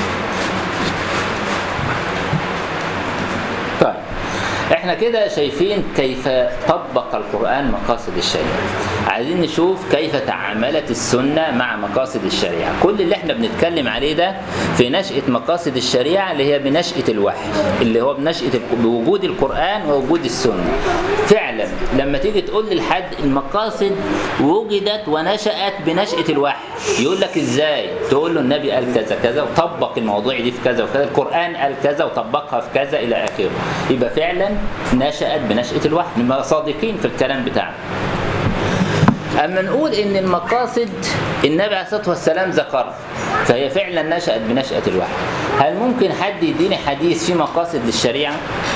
طيب احنا كده شايفين كيف طبق القرآن مقاصد الشريعة عايزين نشوف كيف تعاملت السنة مع مقاصد الشريعة كل اللي احنا بنتكلم عليه ده في نشأة مقاصد الشريعة اللي هي بنشأة الوحي اللي هو بنشأة ال- بوجود القرآن ووجود السنة فعلا لما تيجي تقول لحد المقاصد وجدت ونشأت بنشأة الوحي يقول لك ازاي تقول له النبي قال كذا كذا وطبق الموضوع دي في كذا وكذا القرآن قال كذا وطبقها في كذا إلى آخره يبقى فعلا نشأت بنشأة الوحي نبقى صادقين في الكلام بتاعنا أما نقول إن المقاصد النبي عليه الصلاة والسلام ذكرها فهي فعلا نشأت بنشأة الوحي هل ممكن حد يديني حديث فيه مقاصد للشريعة؟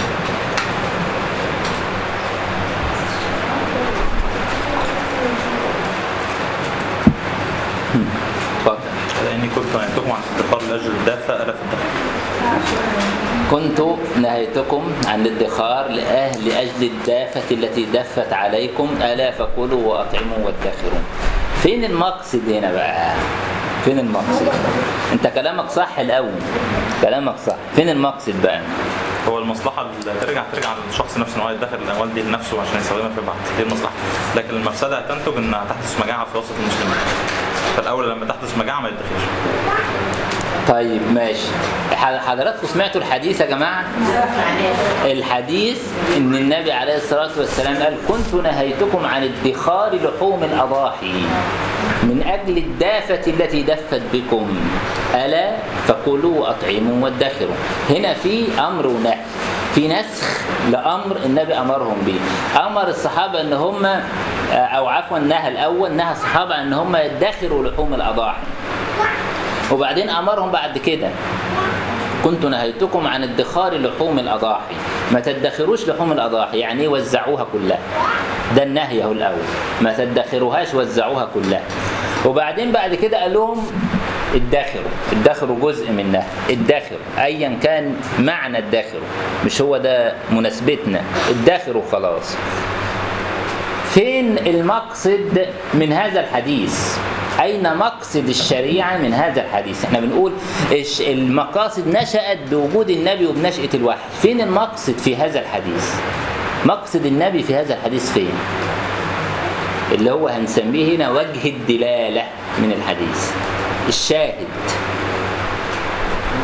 هم، اتفضل لاني كنت نهيتكم عن الادخار لاجل الدافه الا في الدخل كنت نهيتكم عن الادخار لأهل لأجل الدافة التي دفت عليكم ألا فكلوا وأطعموا وادخروا فين المقصد هنا بقى فين المقصد انت كلامك صح الأول كلامك صح فين المقصد بقى هو المصلحه اللي ترجع ترجع للشخص نفسه ان هو يدخر الاموال دي لنفسه عشان يستخدمها في بعض دي المصلحه لكن المفسده هتنتج ان تحدث مجاعه في وسط المسلمين فالاول لما تحدث مجاعه ما يدخرش طيب ماشي ح- حضراتكم سمعتوا الحديث يا جماعة الحديث ان النبي عليه الصلاة والسلام قال كنت نهيتكم عن ادخار لحوم الأضاحي من أجل الدافة التي دفت بكم ألا فكلوا وأطعموا وادخروا هنا في أمر ونهي في نسخ لأمر النبي أمرهم به أمر الصحابة أن هم أو عفوا نهى الأول نهى الصحابة أن هم يدخروا لحوم الأضاحي وبعدين امرهم بعد كده كنت نهيتكم عن ادخار لحوم الاضاحي ما تدخروش لحوم الاضاحي يعني ايه وزعوها كلها ده النهي اهو الاول ما تدخروهاش وزعوها كلها وبعدين بعد كده قال لهم ادخروا ادخروا جزء منها ادخروا ايا كان معنى ادخروا مش هو ده مناسبتنا ادخروا خلاص فين المقصد من هذا الحديث أين مقصد الشريعة من هذا الحديث احنا بنقول الش- المقاصد نشأت بوجود النبي وبنشأة الوحي فين المقصد في هذا الحديث مقصد النبي في هذا الحديث فين اللي هو هنسميه هنا وجه الدلالة من الحديث الشاهد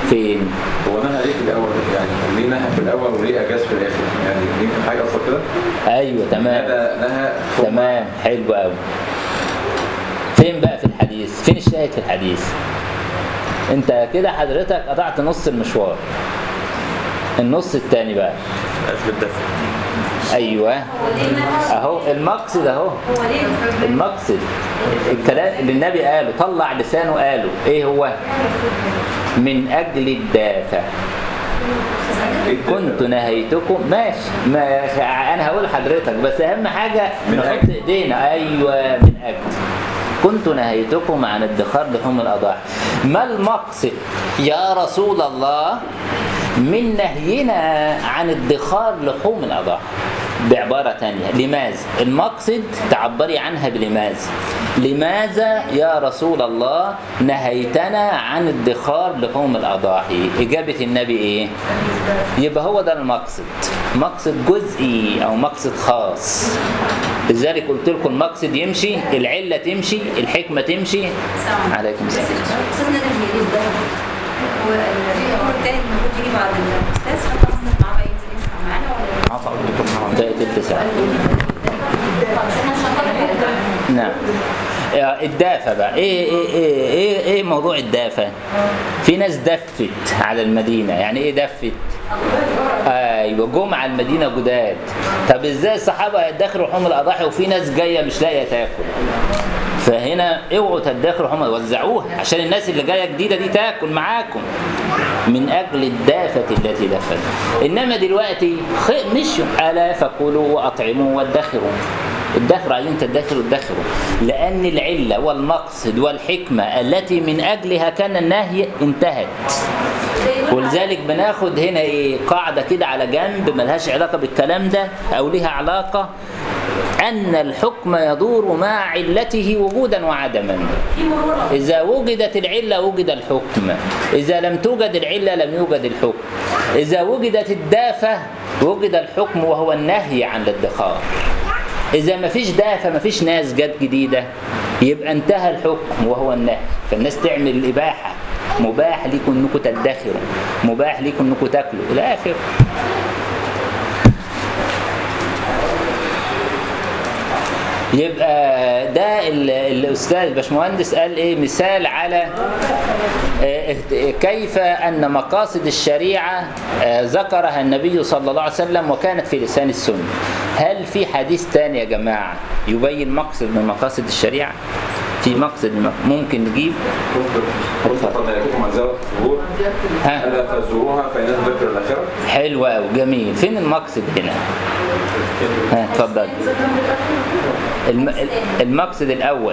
فين هو نهى ليه في الاول يعني ليه نهى في الاول وليه اجاز في الاخر يعني يمكن حاجه اصلا كده ايوه تمام هذا نهى ثم تمام حلو قوي فين بقى في الحديث فين الشاهد في الحديث انت كده حضرتك قطعت نص المشوار النص التاني بقى اجل الدفع ايوه هو ليه نهى اهو المقصد اهو هو ليه المقصد الكلام اللي النبي قاله طلع لسانه قاله ايه هو من اجل الدافع كنت نهيتكم ماشي ما انا هقول لحضرتك بس اهم حاجه من نحط أجل. ايدينا ايوه من اجل كنت نهيتكم عن ادخار لحوم الاضاحي ما المقصد يا رسول الله من نهينا عن ادخار لحوم الاضاحي بعبارة تانية لماذا المقصد تعبري عنها بلماذا لماذا يا رسول الله نهيتنا عن ادخار لحوم الأضاحي إجابة النبي إيه يبقى هو ده المقصد مقصد جزئي أو مقصد خاص لذلك قلت لكم المقصد يمشي العلة تمشي الحكمة تمشي عليكم السلام استاذ نادر هي ليه الذهب هو الدكتور التاني المفروض يجي بعد الاستاذ فخلاص معاه بقى ينزل يسمع معانا ولا عطى الدكتور محمد ده تلت ساعة خلاص احنا مش هنطلع نعم آه، الدافة بقى ايه ايه ايه ايه, إيه موضوع الدافة في ناس دفت على المدينة يعني ايه دفت ايوه جم على المدينة جداد طب ازاي الصحابة يدخروا لحوم الاضاحي وفي ناس جاية مش لاقية تاكل فهنا اوعوا تدخروا لحوم وزعوها عشان الناس اللي جاية جديدة دي تاكل معاكم من اجل الدافة التي دفت انما دلوقتي خ- مشوا الا فكلوا واطعموا وادخروا الدخر عايزين تدخروا ادخروا لان العله والمقصد والحكمه التي من اجلها كان النهي انتهت ولذلك بناخد هنا ايه قاعده كده على جنب ملهاش علاقه بالكلام ده او لها علاقه ان الحكم يدور مع علته وجودا وعدما في مرونه إذا وجدت العلة وجد الحكم إذا لم توجد العلة لم يوجد الحكم إذا وجدت الدافة وجد الحكم وهو النهي عن الادخار إذا ما فيش دافة ما فيش ناس جت جديدة يبقى انتهى الحكم وهو النهي فالناس تعمل الإباحة مباح ليكم انكم تدخروا مباح ليكم انكم تاكلوا الى اخره يبقى ده ال- الاستاذ باشمهندس قال ايه مثال على آه، كيف ان مقاصد الشريعه آه، ذكرها النبي صلى الله عليه وسلم وكانت في لسان السنه هل في حديث تاني يا جماعه يبين مقصد من مقاصد الشريعه في مقصد من- ممكن نجيب كنت قد نهيتكم عن زيارة القبور ها ألا فزوروها فإنها تذكر الآخرة حلو قوي جميل فين المقصد هنا ها اتفضل الم... المقصد الاول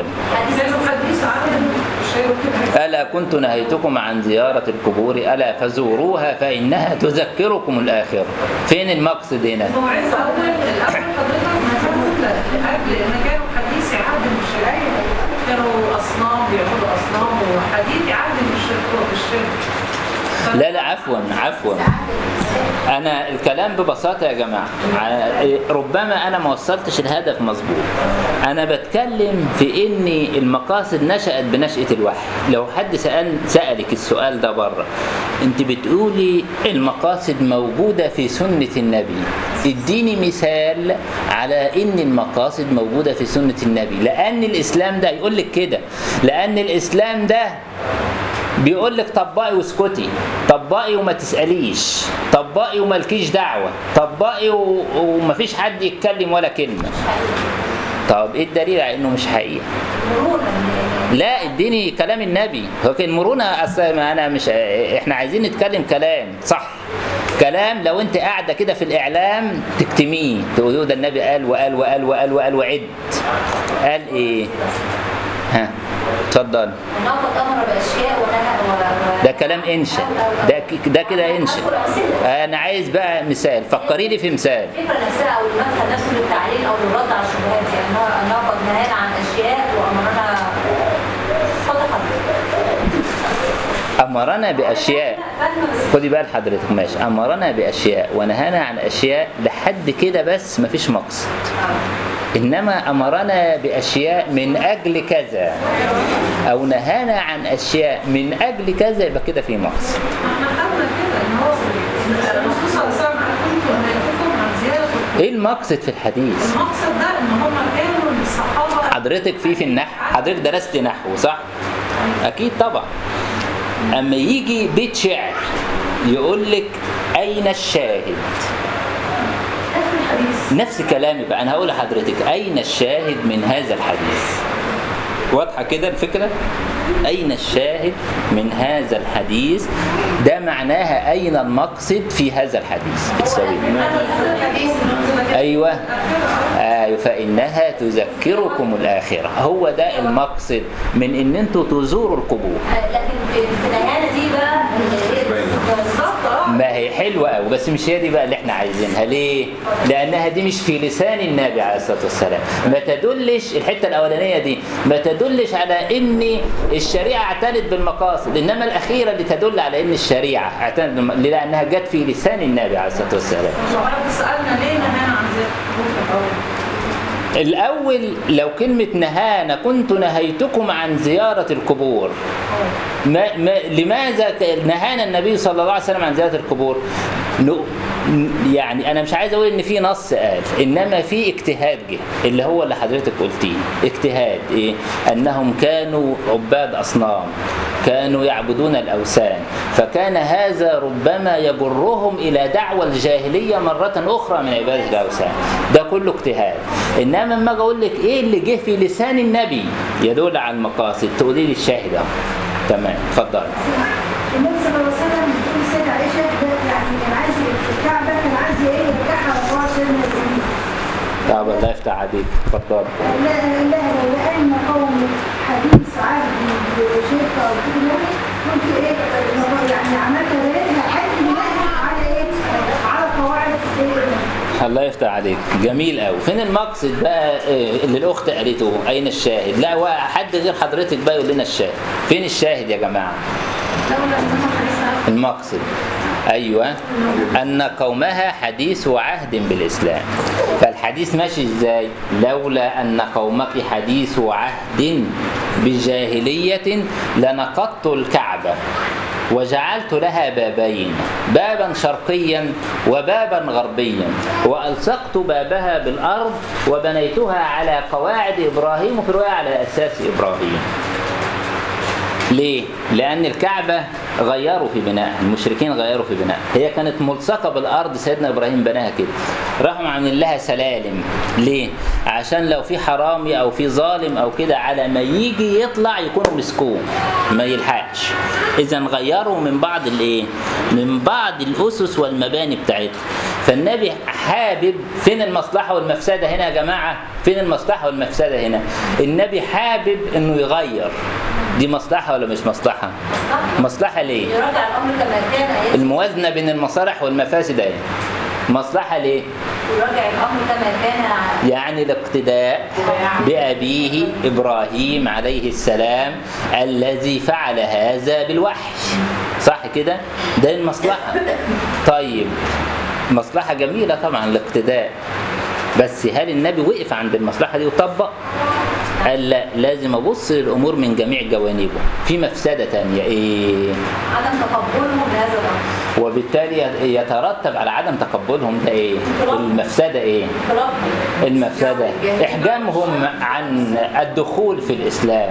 ألا كنت نهيتكم عن زيارة القبور ألا فزوروها فإنها تذكركم الآخرة فين المقصد هنا هو عايز اقول الاول حضرتك ما كانوا قبل ان كانوا حديث عهد بالشرعيه كانوا اصنام بيعبدوا اصنام وحديث عهد بالشرك بالشرك لا لا عفوا عفوا أنا الكلام ببساطة يا جماعة ع- ربما أنا ما وصلتش الهدف مظبوط أنا بتكلم في إن المقاصد نشأت بنشأة الوحي لو حد سأل سألك السؤال ده بره أنت بتقولي المقاصد موجودة في سنة النبي اديني مثال على ان المقاصد موجوده في سنه النبي لان الاسلام ده يقول لك كده لان الاسلام ده بيقول لك طبقي واسكتي طبقي وما تسأليش طبقي ومالكيش دعوة طبقي و... ومفيش حد يتكلم ولا كلمة طب ايه الدليل على انه مش حقيقة لا اديني كلام النبي هو كان مرونة اصل ما انا مش احنا عايزين نتكلم كلام صح كلام لو انت قاعده كده في الاعلام تكتميه تقولوا ده النبي قال وقال وقال وقال وقال وعد قال ايه ها اتفضل ناقض امر باشياء ونهى و- و- ده كلام انشا ده ك- ده كده انشا انا عايز بقى مثال فكري لي في مثال الفكره نفسها او المدخل نفسه للتعليل او للرد على الشبهات يعني نا- ناقض نهانا عن اشياء وامرنا اتفضل حضرتك امرنا باشياء فاهمه بس خدي بال حضرتك ماشي امرنا باشياء ونهانا عن اشياء لحد كده بس مفيش مقصد إنما أمرنا بأشياء من أجل كذا أو نهانا عن أشياء من أجل كذا يبقى كده في مقصد احنا خدنا كده ان هو الرسول صلى الله عليه وسلم قال كنتم نهيتكم عن زياده إيه المقصد في الحديث؟ المقصد ده ان هم كانوا الصحابه حضرتك في في النحو حضرتك درست نحو صح؟ أكيد طبعا أما يجي بيت شعر يقول لك أين الشاهد؟ اخر الحديث نفس كلامي بقى أنا هقول لحضرتك أين الشاهد من هذا الحديث؟ واضحة كده الفكرة؟ أين الشاهد من هذا الحديث؟ ده معناها أين المقصد في هذا الحديث؟ بتساوي الحديث أيوة أيوة فإنها تذكركم الآخرة هو ده المقصد من إن أنتوا تزوروا القبور لكن في في الإهانة دي بقى بالظبط اه ما هي حلوة أوي بس مش هي دي بقى اللي احنا عايزينها ليه؟ لأنها دي مش في لسان النبي عليه الصلاة والسلام ما تدلش الحتة الأولانية دي ما تدلش على إن الشريعة اعتنت بالمقاصد إنما الأخيرة اللي تدل على إن الشريعة اعتنت بالم... لأنها جت في لسان النبي عليه الصلاة والسلام وحضرتك سالنا ليه نهانا عن زياده الأول لو كلمة نهانا كنت نهيتكم عن زيارة القبور ما ما لماذا ك- نهانا النبي صلى الله عليه وسلم عن زيارة القبور نو- يعني أنا مش عايز أقول إن في نص قال إنما في اجتهاد جه اللي هو اللي حضرتك قلتيه اجتهاد إيه أنهم كانوا عباد أصنام كانوا يعبدون الأوثان فكان هذا ربما يجرهم إلى دعوة الجاهلية مرة أخرى من عبادة الأوثان ده كله اجتهاد إنما لما أجي أقول لك إيه اللي جه في لسان النبي يدل على المقاصد تقولي لي الشاهد أهو تمام اتفضل النبي صلى الله عليه وسلم بتقول السيدة عائشة ده يعني كان عايز الكعبة كان عايز ايه يرجعها لله سيدنا ابراهيم طب الله يفتح عليك اتفضل لا لا لو لأن قوم حديث عهد بشركة أو كده كنت ايه يعني عملت ايه حد بناء على ايه على قواعد ايه الله يفتح عليك جميل قوي فين المقصد بقى آه، اللي الاخت قالته اين الشاهد لا هو حد غير حضرتك بقى يقول لنا الشاهد فين الشاهد يا جماعه لولا انهم حديث عهد المقصد ايوه ان قومها حديث عهد بالاسلام فالحديث ماشي ازاي لولا ان قومك حديث عهد بجاهليه لنقضت الكعبه وجعلت لها بابين بابا شرقيا وبابا غربيا والصقت بابها بالارض وبنيتها على قواعد ابراهيم وفي روايه على اساس ابراهيم ليه؟ لأن الكعبة غيروا في بنائها، المشركين غيروا في بنائها، هي كانت ملصقة بالأرض سيدنا إبراهيم بناها كده. راحوا عاملين لها سلالم، ليه؟ عشان لو في حرامي أو في ظالم أو كده على ما يجي يطلع يكونوا مسكوه، ما يلحقش. إذا غيروا من بعض الإيه؟ من بعض الأسس والمباني بتاعتها. فالنبي حابب فين المصلحة والمفسدة هنا يا جماعة؟ فين المصلحة والمفسدة هنا؟ النبي حابب إنه يغير. دي مصلحة ولا مش مصلحة؟ مصلحة ليه؟ يراجع الأمر كما كان أيام الموازنة بين المصالح والمفاسد اهي. مصلحة ليه؟ يراجع الأمر كما كان يعني الاقتداء بأبيه إبراهيم عليه السلام الذي فعل هذا بالوحي صح كده؟ ده المصلحة طيب مصلحة جميلة طبعا الاقتداء بس هل النبي وقف عند المصلحة دي وطبق؟ قال لا لازم ابص للامور من جميع جوانبه في مفسده تانية ايه عدم تقبلهم لهذا الأمر وبالتالي يترتب على عدم تقبلهم ده ايه المفسده ايه انقلاب المفسده احجامهم عن الدخول في الاسلام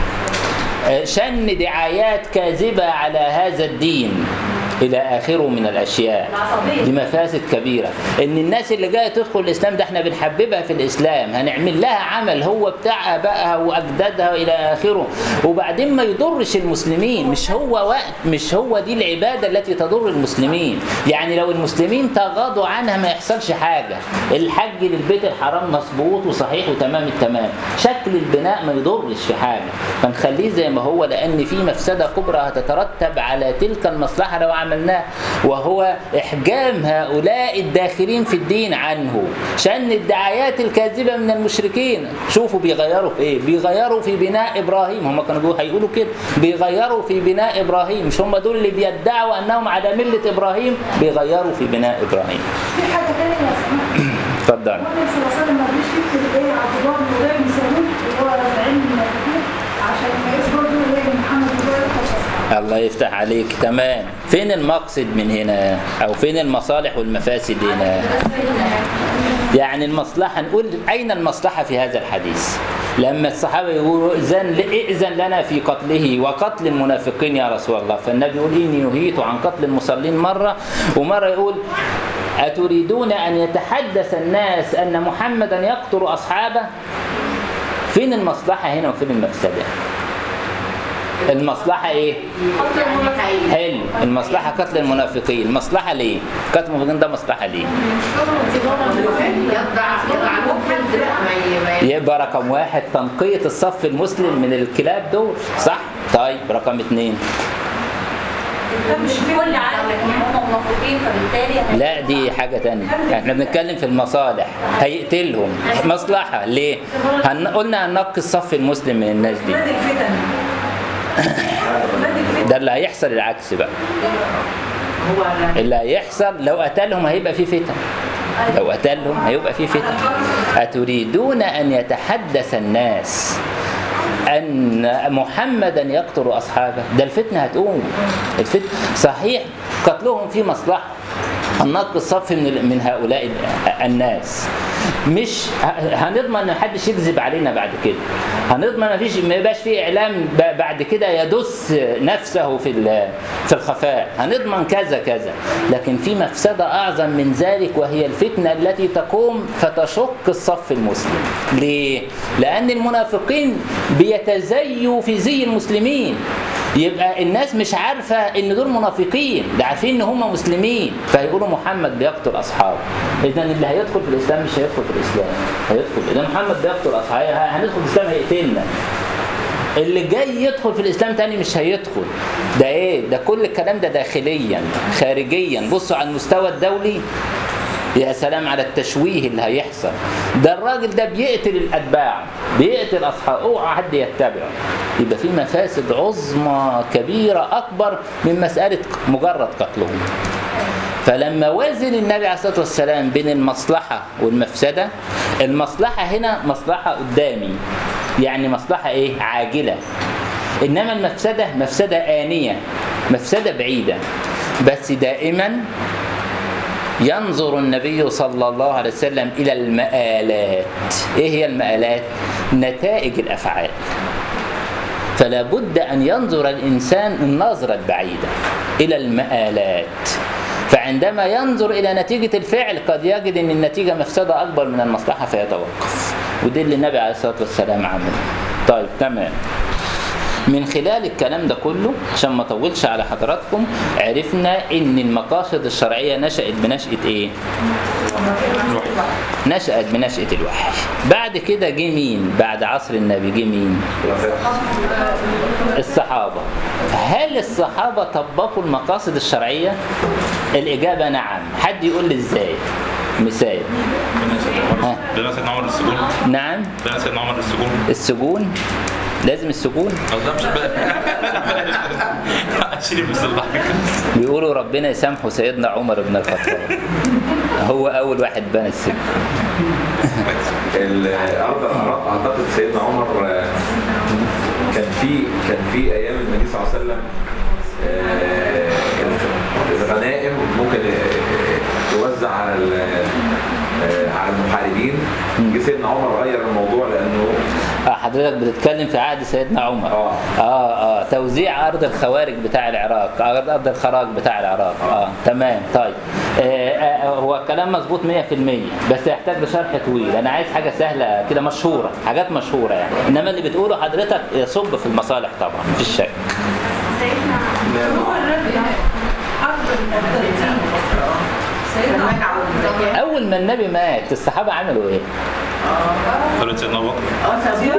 شن دعايات كاذبه على هذا الدين الى اخره من الاشياء العصبية دي مفاسد كبيره ان الناس اللي جايه تدخل الاسلام ده احنا بنحببها في الاسلام هنعمل لها عمل هو بتاع ابائها واجدادها الى اخره وبعدين ما يضرش المسلمين مش هو وقت مش هو دي العباده التي تضر المسلمين يعني لو المسلمين تغاضوا عنها ما يحصلش حاجه الحج للبيت الحرام مظبوط وصحيح وتمام التمام شكل البناء ما يضرش في حاجه فنخليه زي ما هو لان في مفسده كبرى هتترتب على تلك المصلحه لو عملناه وهو احجام هؤلاء الداخلين في الدين عنه شن الدعايات الكاذبه من المشركين شوفوا بيغيروا في ايه بيغيروا في بناء ابراهيم هم كانوا بيقولوا- هيقولوا كده بيغيروا في بناء ابراهيم مش هم دول اللي بيدعوا انهم على مله ابراهيم بيغيروا في بناء ابراهيم في حاجة تانية يا سماء اتفضل النبي صلى الله عليه وسلم ما رضيش يكتب ايه عبد الله بن ابي بن سلول اللي هو زعيم المنافقين عشان ما يبقاش برضه ايه محمد بن ابي بن الله يفتح عليك تمام فين المقصد من هنا او فين المصالح والمفاسد هنا يعني المصلحة نقول أين المصلحة في هذا الحديث لما الصحابة يقولوا إذن إذن لنا في قتله وقتل المنافقين يا رسول الله فالنبي يقول إني نهيت عن قتل المصلين مرة ومرة يقول أتريدون أن يتحدث الناس أن محمدا يقتل أصحابه فين المصلحة هنا وفين المفسدة المصلحة إيه حلو المصلحة قتل المنافقين المصلحة ليه قتل المنافقين ده مصلحة ليه يبقى رقم واحد تنقية الصف المسلم من الكلاب دول صح طيب رقم اتنين مش كل عالم ان هم منافقين فبالتالي لا دي حاجة تانية احنا بنتكلم في المصالح هيقتلهم مصلحة ليه هن... قلنا هننقي الصف المسلم من الناس دي نادي الفتن نادي الفتن ده اللي هيحصل العكس بقى اللي هيحصل لو قتلهم هيبقى في فتن لو قتلهم هيبقى في فتن أتريدون أن يتحدث يتحدث الناس أن محمدا يقتل أصحابه ده الفتنة هتقوم الفتنة صحيح قتلهم في مصلحة النقد الصف من من هؤلاء الناس مش ه- هنضمن ان محدش يكذب علينا بعد كده هنضمن ما فيش ما يبقاش في اعلام ب- بعد كده يدس نفسه في ال- في الخفاء هنضمن كذا كذا لكن في مفسده اعظم من ذلك وهي الفتنه التي تقوم فتشق الصف المسلم ليه لان المنافقين بيتزيوا في زي المسلمين يبقى الناس مش عارفه ان دول منافقين ده عارفين ان هم مسلمين فيقولوا محمد بيقتل اصحابه اذا اللي هيدخل في الاسلام مش هيدخل في الاسلام هيدخل اذا محمد بيقتل اصحابه هندخل في الاسلام هيقتلنا اللي جاي يدخل في الاسلام تاني مش هيدخل ده ايه ده كل الكلام ده داخليا خارجيا بصوا على المستوى الدولي يا سلام على التشويه اللي هيحصل ده الراجل ده بيقتل الاتباع بيقتل اصحابه اوعى حد يتبعه يبقى في مفاسد عظمى كبيره اكبر من مساله مجرد قتلهم فلما وازن النبي عليه الصلاه والسلام بين المصلحه والمفسده المصلحه هنا مصلحه قدامي يعني مصلحه ايه عاجله انما المفسده مفسده انيه مفسده بعيده بس دائما ينظر النبي صلى الله عليه وسلم الى المآلات ايه هي المآلات نتائج الافعال فلا بد ان ينظر الانسان النظره البعيده الى المآلات فعندما ينظر الى نتيجه الفعل قد يجد ان النتيجه مفسده اكبر من المصلحه فيتوقف ودي اللي النبي عليه الصلاه والسلام عمله طيب تمام من خلال الكلام ده كله عشان ما اطولش على حضراتكم عرفنا ان المقاصد الشرعيه نشات بنشاه ايه نشات بنشاه الوحي بعد كده جه مين بعد عصر النبي جه مين الصحابه هل الصحابه طبقوا المقاصد الشرعيه الاجابه نعم حد يقول لي ازاي مثال ها. لنا سيدنا عمر السجون نعم لنا سيدنا عمر السجون السجون لازم السجون أو ده مش بقى شيل بس الضحك بيقولوا ربنا يسامحه سيدنا عمر بن الخطاب هو اول واحد بنى السجن الارض العراق اعتقد سيدنا عمر آه، كان في كان في ايام النبي صلى الله عليه وسلم آه، الغنائم ممكن آه، توزع على ال- آه، على المحاربين جه سيدنا عمر غير الموضوع لانه آه حضرتك بتتكلم في عهد سيدنا عمر آه. اه اه توزيع ارض الخوارج بتاع العراق ارض ارض الخراج بتاع العراق اه تمام طيب آه آه هو الكلام مظبوط 100% بس يحتاج لشرح طويل انا عايز حاجه سهله كده مشهوره حاجات مشهوره يعني انما اللي بتقوله حضرتك يصب في المصالح طبعا مفيش شك اول ما النبي مات الصحابه عملوا ايه خلت سيدنا ابو بكر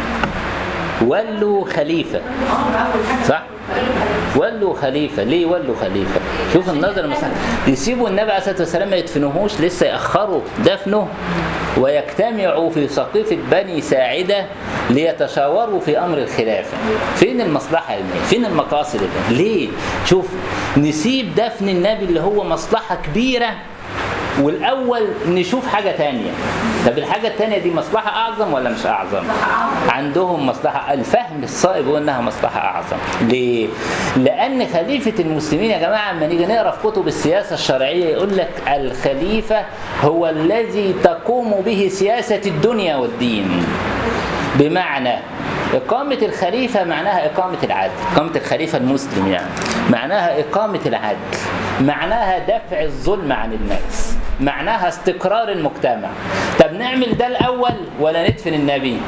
ولوا خليفة صح؟ ولوا خليفة ليه ولوا خليفة شوف النظر المسلم يسيبوا النبي عليه الصلاة والسلام ما يدفنوهوش لسه يأخروا دفنه ويجتمعوا في سقيفة بني ساعدة ليتشاوروا في أمر الخلافة فين المصلحة هنا؟ فين المقاصد هنا؟ ليه؟ شوف نسيب دفن النبي اللي هو مصلحة كبيرة والاول نشوف حاجه تانية طب الحاجه التانية دي مصلحه اعظم ولا مش اعظم عندهم مصلحه الفهم الصائب هو انها مصلحه اعظم ليه لان خليفه المسلمين يا جماعه لما نيجي نقرا في كتب السياسه الشرعيه يقول لك الخليفه هو الذي تقوم به سياسه الدنيا والدين بمعنى إقامة الخليفة معناها إقامة العدل إقامة الخليفة المسلم يعني معناها إقامة العدل معناها دفع الظلم عن الناس معناها استقرار المجتمع طب نعمل ده الأول ولا ندفن النبي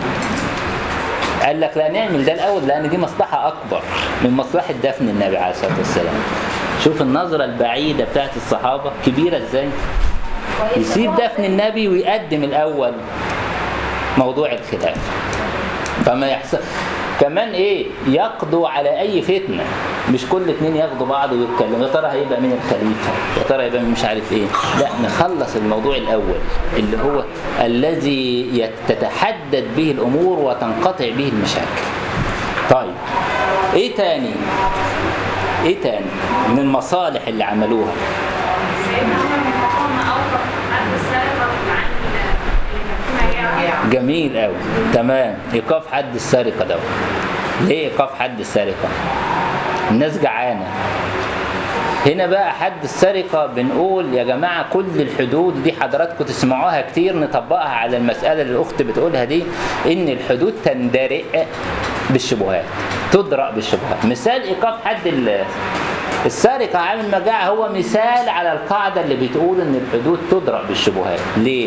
قال لك لا نعمل ده الأول لأن دي مصلحة أكبر من مصلحة دفن النبي عليه الصلاة والسلام شوف النظرة البعيدة بتاعت الصحابة كبيرة ازاي يسيب دفن النبي ويقدم الأول موضوع الخلافة فما يحصل كمان ايه يقضوا على اي فتنه مش كل اتنين ياخدوا بعض ويتكلموا يا ترى هيبقى مين الخليفه يا ترى هيبقى مين مش عارف ايه لا نخلص الموضوع الاول اللي هو الذي يت- تتحدد به الامور وتنقطع به المشاكل طيب ايه تاني ايه تاني من المصالح اللي عملوها سيدنا عمر بن الخطاب ما اوقف حد السرقه عن اللي كان فيها جاع جميل قوي تمام ايقاف حد السرقه ده ليه ايقاف حد السرقه الناس جعانه هنا بقى حد السرقة بنقول يا جماعة كل الحدود دي حضراتكم تسمعوها كتير نطبقها على المسألة اللي الأخت بتقولها دي إن الحدود تندرئ بالشبهات تدرأ بالشبهات مثال إيقاف حد ال- السرقة عامل مجاعة هو مثال على القاعدة اللي بتقول إن الحدود تدرأ بالشبهات ليه؟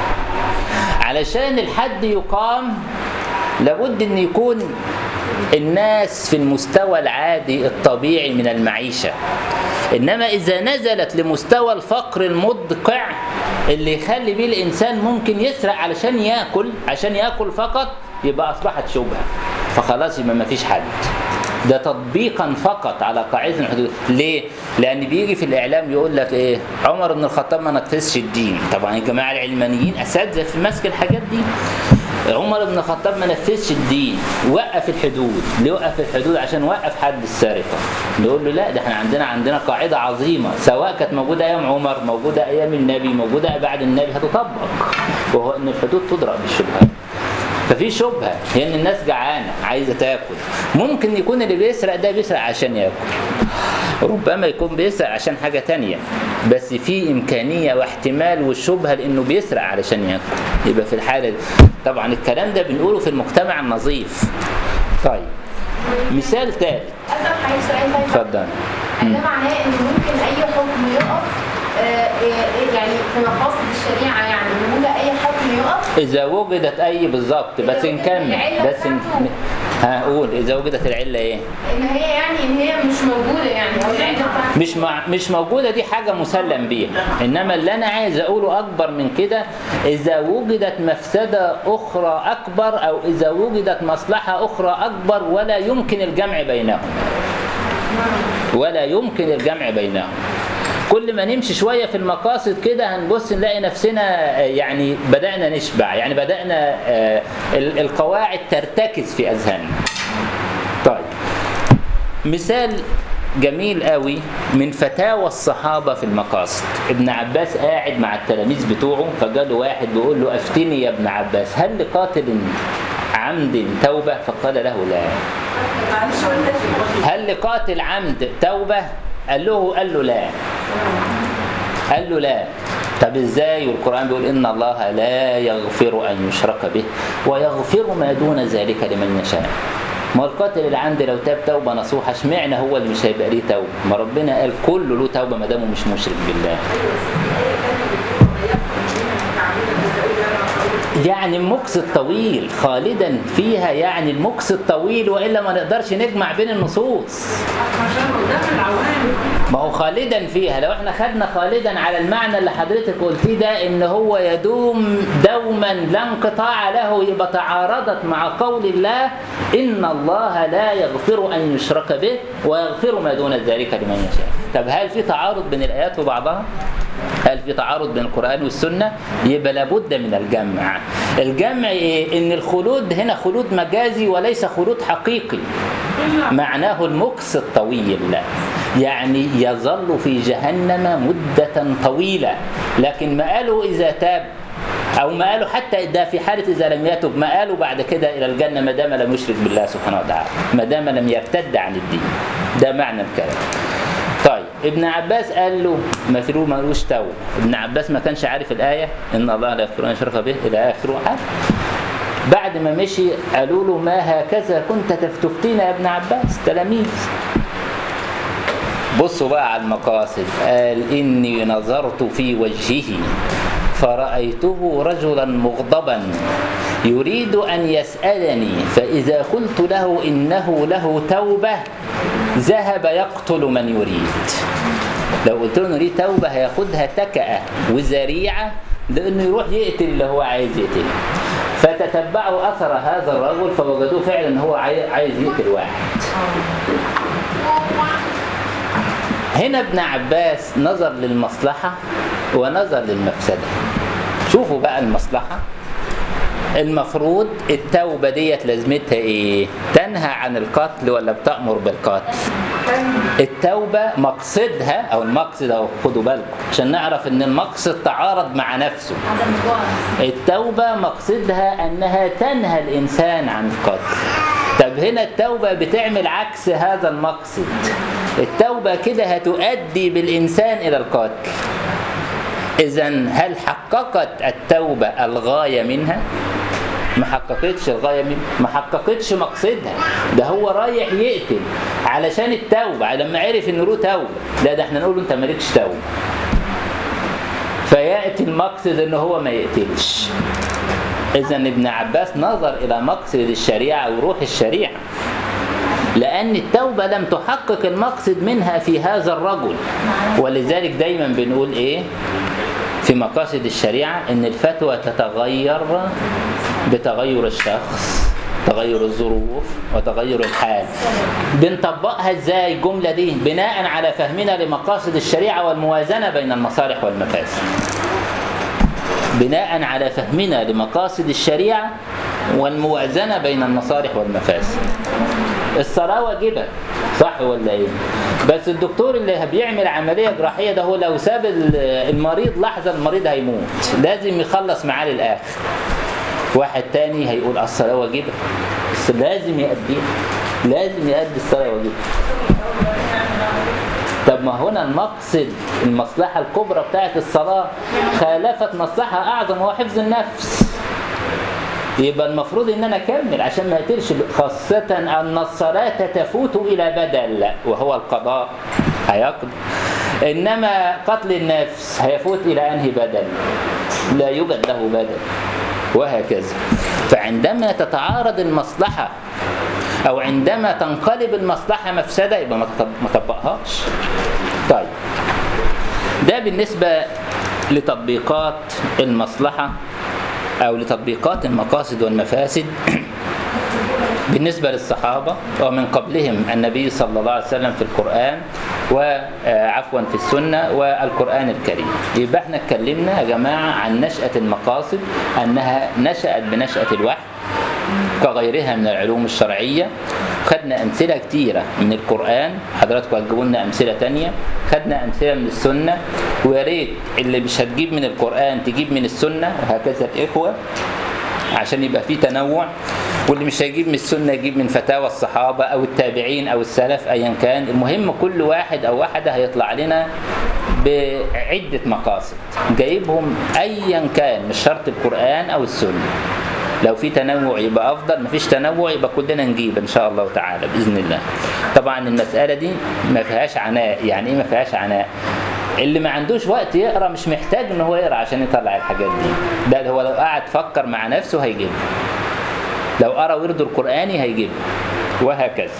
علشان الحد يقام لابد ان يكون الناس في المستوى العادي الطبيعي من المعيشة انما اذا نزلت لمستوى الفقر المدقع اللي يخلي بيه الانسان ممكن يسرق علشان ياكل عشان ياكل فقط يبقى اصبحت شبهة فخلاص يبقى ما فيش حد ده تطبيقا فقط على قاعده الحدود ليه لان بيجي في الاعلام يقول لك ايه عمر بن الخطاب ما نقصش الدين طبعا الجماعه العلمانيين اساتذه في مسك الحاجات دي عمر بن الخطاب ما نفذش الدين وقف الحدود ليه وقف الحدود عشان وقف حد السرقه نقول له لا ده احنا عندنا عندنا قاعده عظيمه سواء كانت موجوده ايام عمر موجوده ايام النبي موجوده بعد النبي هتطبق وهو ان الحدود تدرأ بالشبهات ففي شبهه هي ان الناس جعانه عايزه تاكل ممكن يكون اللي بيسرق ده بيسرق عشان ياكل ربما يكون بيسرق عشان حاجه تانية بس في امكانيه واحتمال والشبهه لانه بيسرق علشان ياكل يبقى في الحاله دي طبعا الكلام ده بنقوله في المجتمع النظيف طيب مثال ثالث أسف حضرتك سؤال طيب اتفضل ده معناه إن ممكن أي حكم يقف آه، إيه- يعني في مقاصد الشريعة يعني ممكن أي حكم يقف اذا وجدت اي بالظبط بس إذا وجدت نكمل العلة بس ن... بتاعته. هقول اذا وجدت العله ايه إن هي يعني إن هي مش موجودة يعني أو العلة بتاعتها مش مع مش موجودة دي حاجة مسلم بيها إنما اللي أنا عايز أقوله أكبر من كده إذا وجدت مفسدة أخرى أكبر أو إذا وجدت مصلحة أخرى أكبر ولا يمكن الجمع بينهم ولا يمكن الجمع بينهم كل ما نمشي شوية في المقاصد كده هنبص نلاقي نفسنا آه، يعني بدأنا نشبع يعني بدأنا آه، ال- القواعد ترتكز في أذهاننا طيب مثال جميل قوي من فتاوى الصحابة في المقاصد ابن عباس قاعد مع التلاميذ بتوعه فجاله واحد بيقول له افتني يا ابن عباس هل لقاتل عمد توبة فقال له لا معلش قلت لك هل لقاتل عمد توبة قال له قال له لا قال له لا طب ازاي والقرآن بيقول إن الله لا يغفر أن يشرك به ويغفر ما دون ذلك لمن يشاء ما هو القاتل العمد لو تاب توبة نصوحة اشمعنى هو اللي مش هيبقى ليه توبة ما ربنا قال كله له توبة ما دامه مش مشرك بالله يعني المكس الطويل خالدا فيها يعني المكس الطويل والا ما نقدرش نجمع بين النصوص ما هو خالدا فيها لو احنا خدنا خالدا على المعنى اللي حضرتك قلتيه ده ان هو يدوم دوما لا انقطاع له يبقى تعارضت مع قول الله ان الله لا يغفر ان يشرك به ويغفر ما دون ذلك لمن يشاء طب هل في تعارض بين الايات وبعضها هل في تعارض بين القرآن والسنة؟ يبقى لابد من الجمع. الجمع إيه؟ إن الخلود هنا خلود مجازي وليس خلود حقيقي. معناه المكس الطويل يعني يظل في جهنم مدة طويلة لكن ما قالوا إذا تاب أو ما قالوا حتى ده في حالة إذا لم يتب ما قالوا بعد كده إلى الجنة ما دام لم يشرك بالله سبحانه وتعالى ما دام لم يرتد عن الدين ده معنى الكلام طيب ابن عباس قال له ما فيه ملوش توبة ابن عباس ما كانش عارف الآية إن الله لا يغفر أن يشرك به إلى آخره عارف بعد ما مشي قالوا له ما هكذا كنت تفتفتينا يا ابن عباس تلاميذ بصوا بقى على المقاصد قال إني نظرت في وجهه فرأيته رجلا مغضبا يريد أن يسألني فإذا قلت له إنه له توبة ذهب يقتل من يريد لو قلت له نريد توبة هياخدها تكأة وذريعة لأنه يروح يقتل اللي هو عايز يقتله فتتبعوا أثر هذا الرجل فوجدوه فعلا إن هو عاي- عايز يقتل واحد هنا ابن عباس نظر للمصلحة ونظر للمفسدة شوفوا بقى المصلحة المفروض التوبة ديت لازمتها ايه تنهى عن القتل ولا بتأمر بالقتل التوبة مقصدها او المقصد اهو خدوا بالكم عشان نعرف ان المقصد تعارض مع نفسه عدم الجوع التوبة مقصدها أنها تنهى الإنسان عن القتل طب هنا التوبة بتعمل عكس هذا المقصد التوبة كده هتؤدي بالإنسان إلى القتل إذا هل حققت التوبة الغاية منها؟ ما حققتش الغاية منها ما حققتش مقصدها ده هو رايح يقتل علشان التوبة لما عرف إنه له توبة لا ده احنا نقول له أنت مالكش توبة فياتي المقصد ان هو ما يقتلش اذا ابن عباس نظر الى مقصد الشريعه وروح الشريعه لان التوبه لم تحقق المقصد منها في هذا الرجل ولذلك دايما بنقول ايه في مقاصد الشريعه ان الفتوى تتغير بتغير الشخص تغير الظروف وتغير الحال بنطبقها ازاي الجملة دي بناء على فهمنا لمقاصد الشريعة والموازنة بين المصالح والمفاسد بناء على فهمنا لمقاصد الشريعة والموازنة بين المصالح والمفاسد الصلاة واجبة صح ولا ايه بس الدكتور اللي بيعمل عملية جراحية ده هو لو ساب المريض لحظة المريض هيموت لازم يخلص معاه للآخر واحد تاني هيقول الصلاة واجبة بس لازم يأديها لازم يأدي الصلاة واجبة طب ما هنا المقصد المصلحة الكبرى بتاعت الصلاة خالفت مصلحة أعظم وهو حفظ النفس يبقى المفروض ان انا اكمل عشان ما اقتلش خاصة ان الصلاة تفوت الى بدل وهو القضاء هيقضي انما قتل النفس هيفوت الى انهي بدل لا يوجد له بدل وهكذا فعندما تتعارض المصلحة أو عندما تنقلب المصلحة مفسدة يبقى ما تطب- ما تطبقهاش طيب ده بالنسبة لتطبيقات المصلحة أو لتطبيقات المقاصد والمفاسد بالنسبة للصحابة ومن قبلهم النبي صلى الله عليه وسلم في القرآن وعفوا في السنة والقرآن الكريم يبقى احنا اتكلمنا يا جماعة عن نشأة المقاصد أنها نشأت بنشأة الوحي كغيرها من العلوم الشرعية خدنا أمثلة كتيرة من القرآن حضراتكم هتجيبوا لنا أمثلة تانية خدنا أمثلة من السنة ويا ريت اللي مش هتجيب من القرآن تجيب من السنة وهكذا الإخوة عشان يبقى في تنوع واللي مش هيجيب من السنة يجيب من فتاوى الصحابة أو التابعين أو السلف أيا كان المهم كل واحد أو واحدة هيطلع لنا بعدة مقاصد جايبهم أيا كان مش شرط القرآن أو السنة لو في تنوع يبقى أفضل مفيش تنوع يبقى كلنا نجيب إن شاء الله تعالى بإذن الله طبعا المسألة دي ما فيهاش عناء يعني إيه ما فيهاش عناء اللي ما عندوش وقت يقرا مش محتاج ان هو يقرا عشان يطلع الحاجات دي ده هو لو قعد فكر مع نفسه هيجيبها لو قرا ورده القراني هيجيبها وهكذا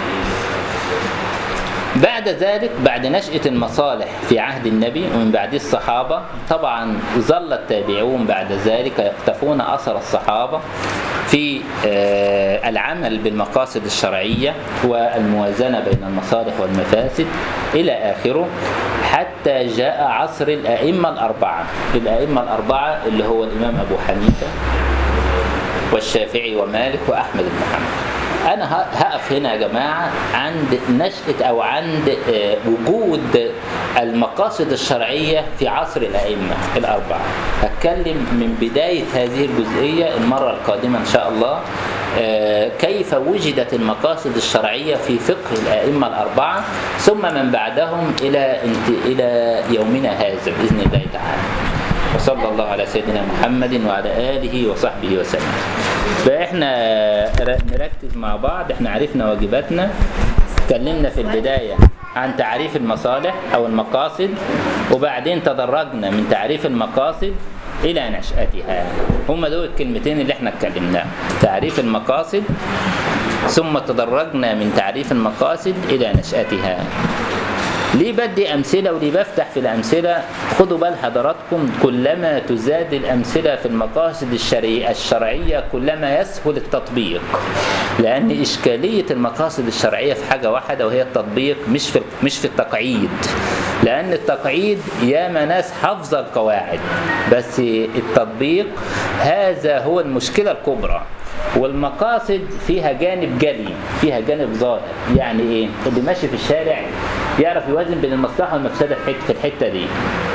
بعد ذلك بعد نشأة المصالح في عهد النبي ومن بعده الصحابة طبعا ظل التابعون بعد ذلك يقتفون أثر الصحابة في آه، العمل بالمقاصد الشرعية والموازنة بين المصالح والمفاسد إلى آخره حتى جاء عصر الأئمة الأربعة الأئمة الأربعة اللي هو الإمام أبو حنيفة والشافعي ومالك وأحمد بن حنبل انا ه- هقف هنا يا جماعه عند نشاه او عند آه، وجود المقاصد الشرعيه في عصر الائمه الاربعه هتكلم من بدايه هذه الجزئيه المره القادمه ان شاء الله آه، كيف وجدت المقاصد الشرعيه في فقه الائمه الاربعه ثم من بعدهم الى انت- الى يومنا هذا باذن الله تعالى وصلى الله على سيدنا محمد وعلى آله وصحبه وسلم فإحنا ر- نركز مع بعض إحنا عرفنا واجباتنا اتكلمنا في البداية عن تعريف المصالح أو المقاصد وبعدين تدرجنا من تعريف المقاصد إلى نشأتها هم دول الكلمتين اللي احنا اتكلمناهم تعريف المقاصد ثم تدرجنا من تعريف المقاصد إلى نشأتها ليه بدي أمثلة وليه بفتح في الأمثلة خدوا بال حضراتكم كلما تزاد الأمثلة في المقاصد الشرعية, الشرعية كلما يسهل التطبيق لأن إشكالية المقاصد الشرعية في حاجة واحدة وهي التطبيق مش في مش في التقعيد لأن التقعيد ياما ناس حافظة القواعد بس التطبيق هذا هو المشكلة الكبرى والمقاصد فيها جانب جلي فيها جانب ظاهر يعني ايه اللي ماشي في الشارع يعرف يوازن بين المصلحه والمفسده في حته في الحته دي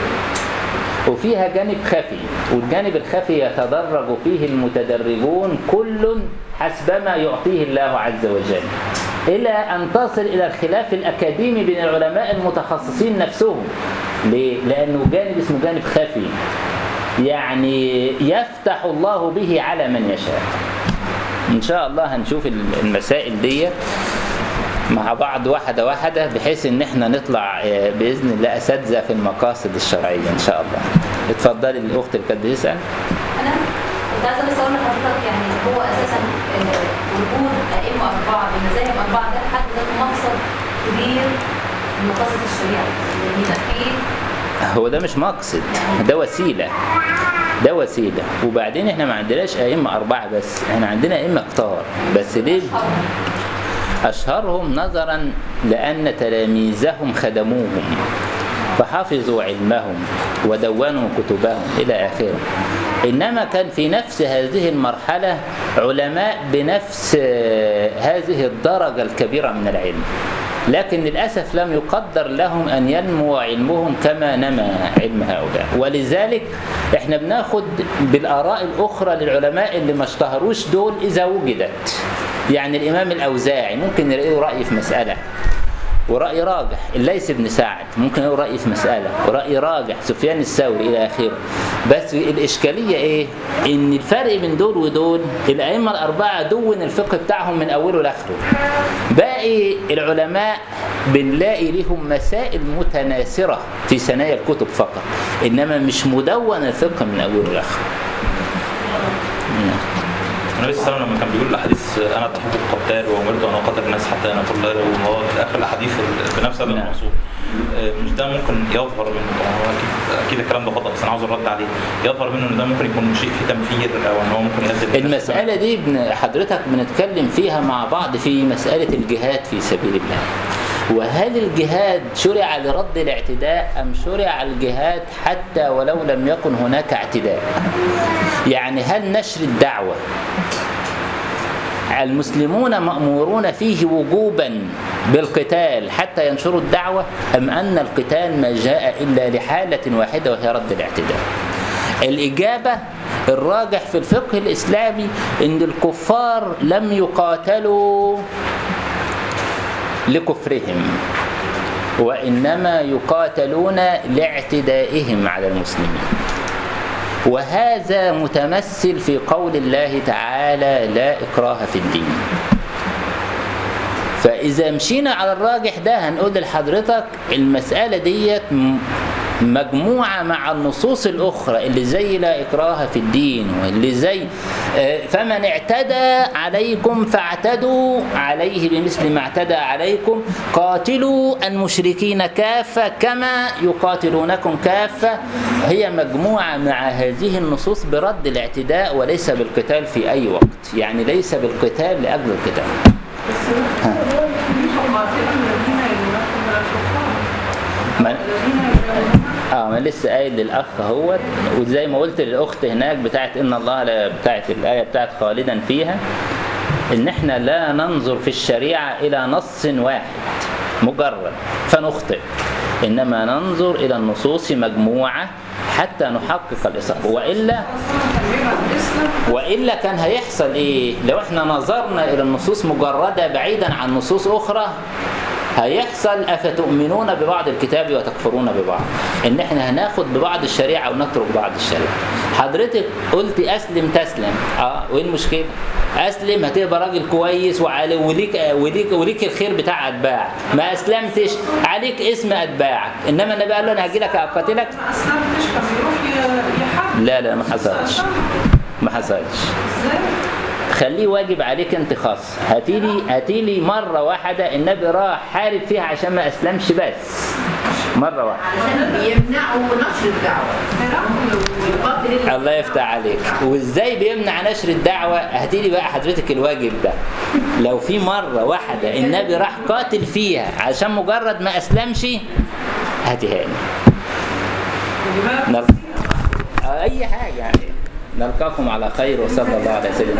وفيها جانب خفي والجانب الخفي يتدرج فيه المتدرجون كل حسبما يعطيه الله عز وجل إلى أن تصل إلى الخلاف الأكاديمي بين العلماء المتخصصين نفسهم ليه؟ لأنه جانب اسمه جانب خفي يعني يفتح الله به على من يشاء ان شاء الله هنشوف المسائل دي مع بعض واحدة واحدة بحيث ان احنا نطلع آه، باذن الله اساتذة في المقاصد الشرعية ان شاء الله اتفضلي الاخت اللي كانت بتسال انا كنت عايزه بس اقول لحضرتك يعني هو اساسا آه، وجود ائمه اربعه بمذاهب اربعه ده حد ذاته مقصد كبير من مقاصد الشريعه يعني يبقى فيه هو ده مش مقصد ده وسيلة ده وسيلة وبعدين احنا ما عندناش ائمة اربعة بس احنا عندنا ائمة كتار بس ليه أشهرهم نظرا لأن تلاميذهم خدموهم فحفظوا علمهم ودونوا كتبهم إلى آخره إنما كان في نفس هذه المرحلة علماء بنفس آه، هذه الدرجة الكبيرة من العلم لكن للأسف لم يقدر لهم أن ينمو علمهم كما نما علم هؤلاء ولذلك احنا بناخد بالآراء الأخرى للعلماء اللي ما اشتهروش دول إذا وجدت يعني الإمام الأوزاعي ممكن نلاقيه رأي في مسألة ورأي راجح الليث بن سعد ممكن له رأي في مسألة ورأي راجح سفيان الثوري إلى آخره بس الإشكالية إيه؟ إن الفرق بين دول ودول الأئمة الأربعة دون الفقه بتاعهم من أوله لآخره باقي العلماء بنلاقي لهم مسائل متناثرة في ثنايا الكتب فقط إنما مش مدون الفقه من أوله لآخره النبي صلى الله عليه وسلم لما كان بيقول الاحاديث انا اتحب القتال وامرت ان اقاتل الناس حتى انا كل الله اخر الاحاديث بنفس هذا نعم. الموصول آه، مش ده ممكن يظهر منه طبعا هو اكيد اكيد الكلام ده خطا بس انا عاوز الرد عليه يظهر منه ان ده ممكن يكون شيء فيه تنفير او ان هو ممكن يؤدي للناس المسألة دي بن- حضرتك بنتكلم فيها مع بعض في مسألة الجهاد في سبيل الله وهل الجهاد شرع لرد الاعتداء أم شرع الجهاد حتى ولو لم يكن هناك اعتداء يعني هل نشر الدعوة المسلمون مأمورون فيه وجوبا بالقتال حتى ينشروا الدعوة أم أن القتال ما جاء إلا لحالة واحدة وهي رد الاعتداء الإجابة الراجح في الفقه الإسلامي أن الكفار لم يقاتلوا لكفرهم وإنما يقاتلون لاعتدائهم على المسلمين وهذا متمثل في قول الله تعالى لا إكراه في الدين فإذا مشينا على الراجح ده هنقول لحضرتك المسألة ديت م- مجموعة مع النصوص الأخرى اللي زي لا إكراه في الدين واللي زي آه، فمن اعتدى عليكم فاعتدوا عليه بمثل ما اعتدى عليكم قاتلوا المشركين كافة كما يقاتلونكم كافة هي مجموعة مع هذه النصوص برد الاعتداء وليس بالقتال في أي وقت يعني ليس بالقتال لأجل القتال بس هو مش قاتلا الذين يملكون من الكفار ما- الذين يجاهدون اه ما لسه قايل للاخ اهوت وزي ما قلت للاخت هناك بتاعت ان الله لا بتاعت الايه بتاعت خالدا فيها ان احنا لا ننظر في الشريعة الى نص واحد مجرد فنخطئ انما ننظر الى النصوص مجموعة حتى نحقق الإصابة وإلا وإلا كان هيحصل إيه لو إحنا نظرنا إلى النصوص مجردة بعيدا عن نصوص أخرى هيحصل أفتؤمنون ببعض الكتاب وتكفرون ببعض إن إحنا هناخد ببعض الشريعة ونترك بعض الشريعة حضرتك قلت أسلم تسلم أه وإيه المشكلة أسلم هتبقى راجل كويس وعلي وليك وليك وليك الخير بتاع أتباع ما أسلمتش عليك اسم أتباعك إنما النبي قال له أنا هجي لك أقاتلك ما اسلمتش كان بيروح ي- يحارب لا لا ما حصلش ما حصلش ازاي؟ خليه واجب عليك انت خاص هاتيلي هاتيلي مرة واحدة النبي راح حارب فيها عشان ما اسلمش بس مرة واحدة علشان بيمنعوا نشر الدعوة ويقاتل اللي- الله يفتح عليك وازاي بيمنع نشر الدعوة هاتيلي بقى حضرتك الواجب ده لو في مرة واحدة النبي راح قاتل فيها عشان مجرد ما اسلمش هاتيها لي خلي بالك نل... اي حاجة يعني نلقاكم على خير وصلى الله على سيدنا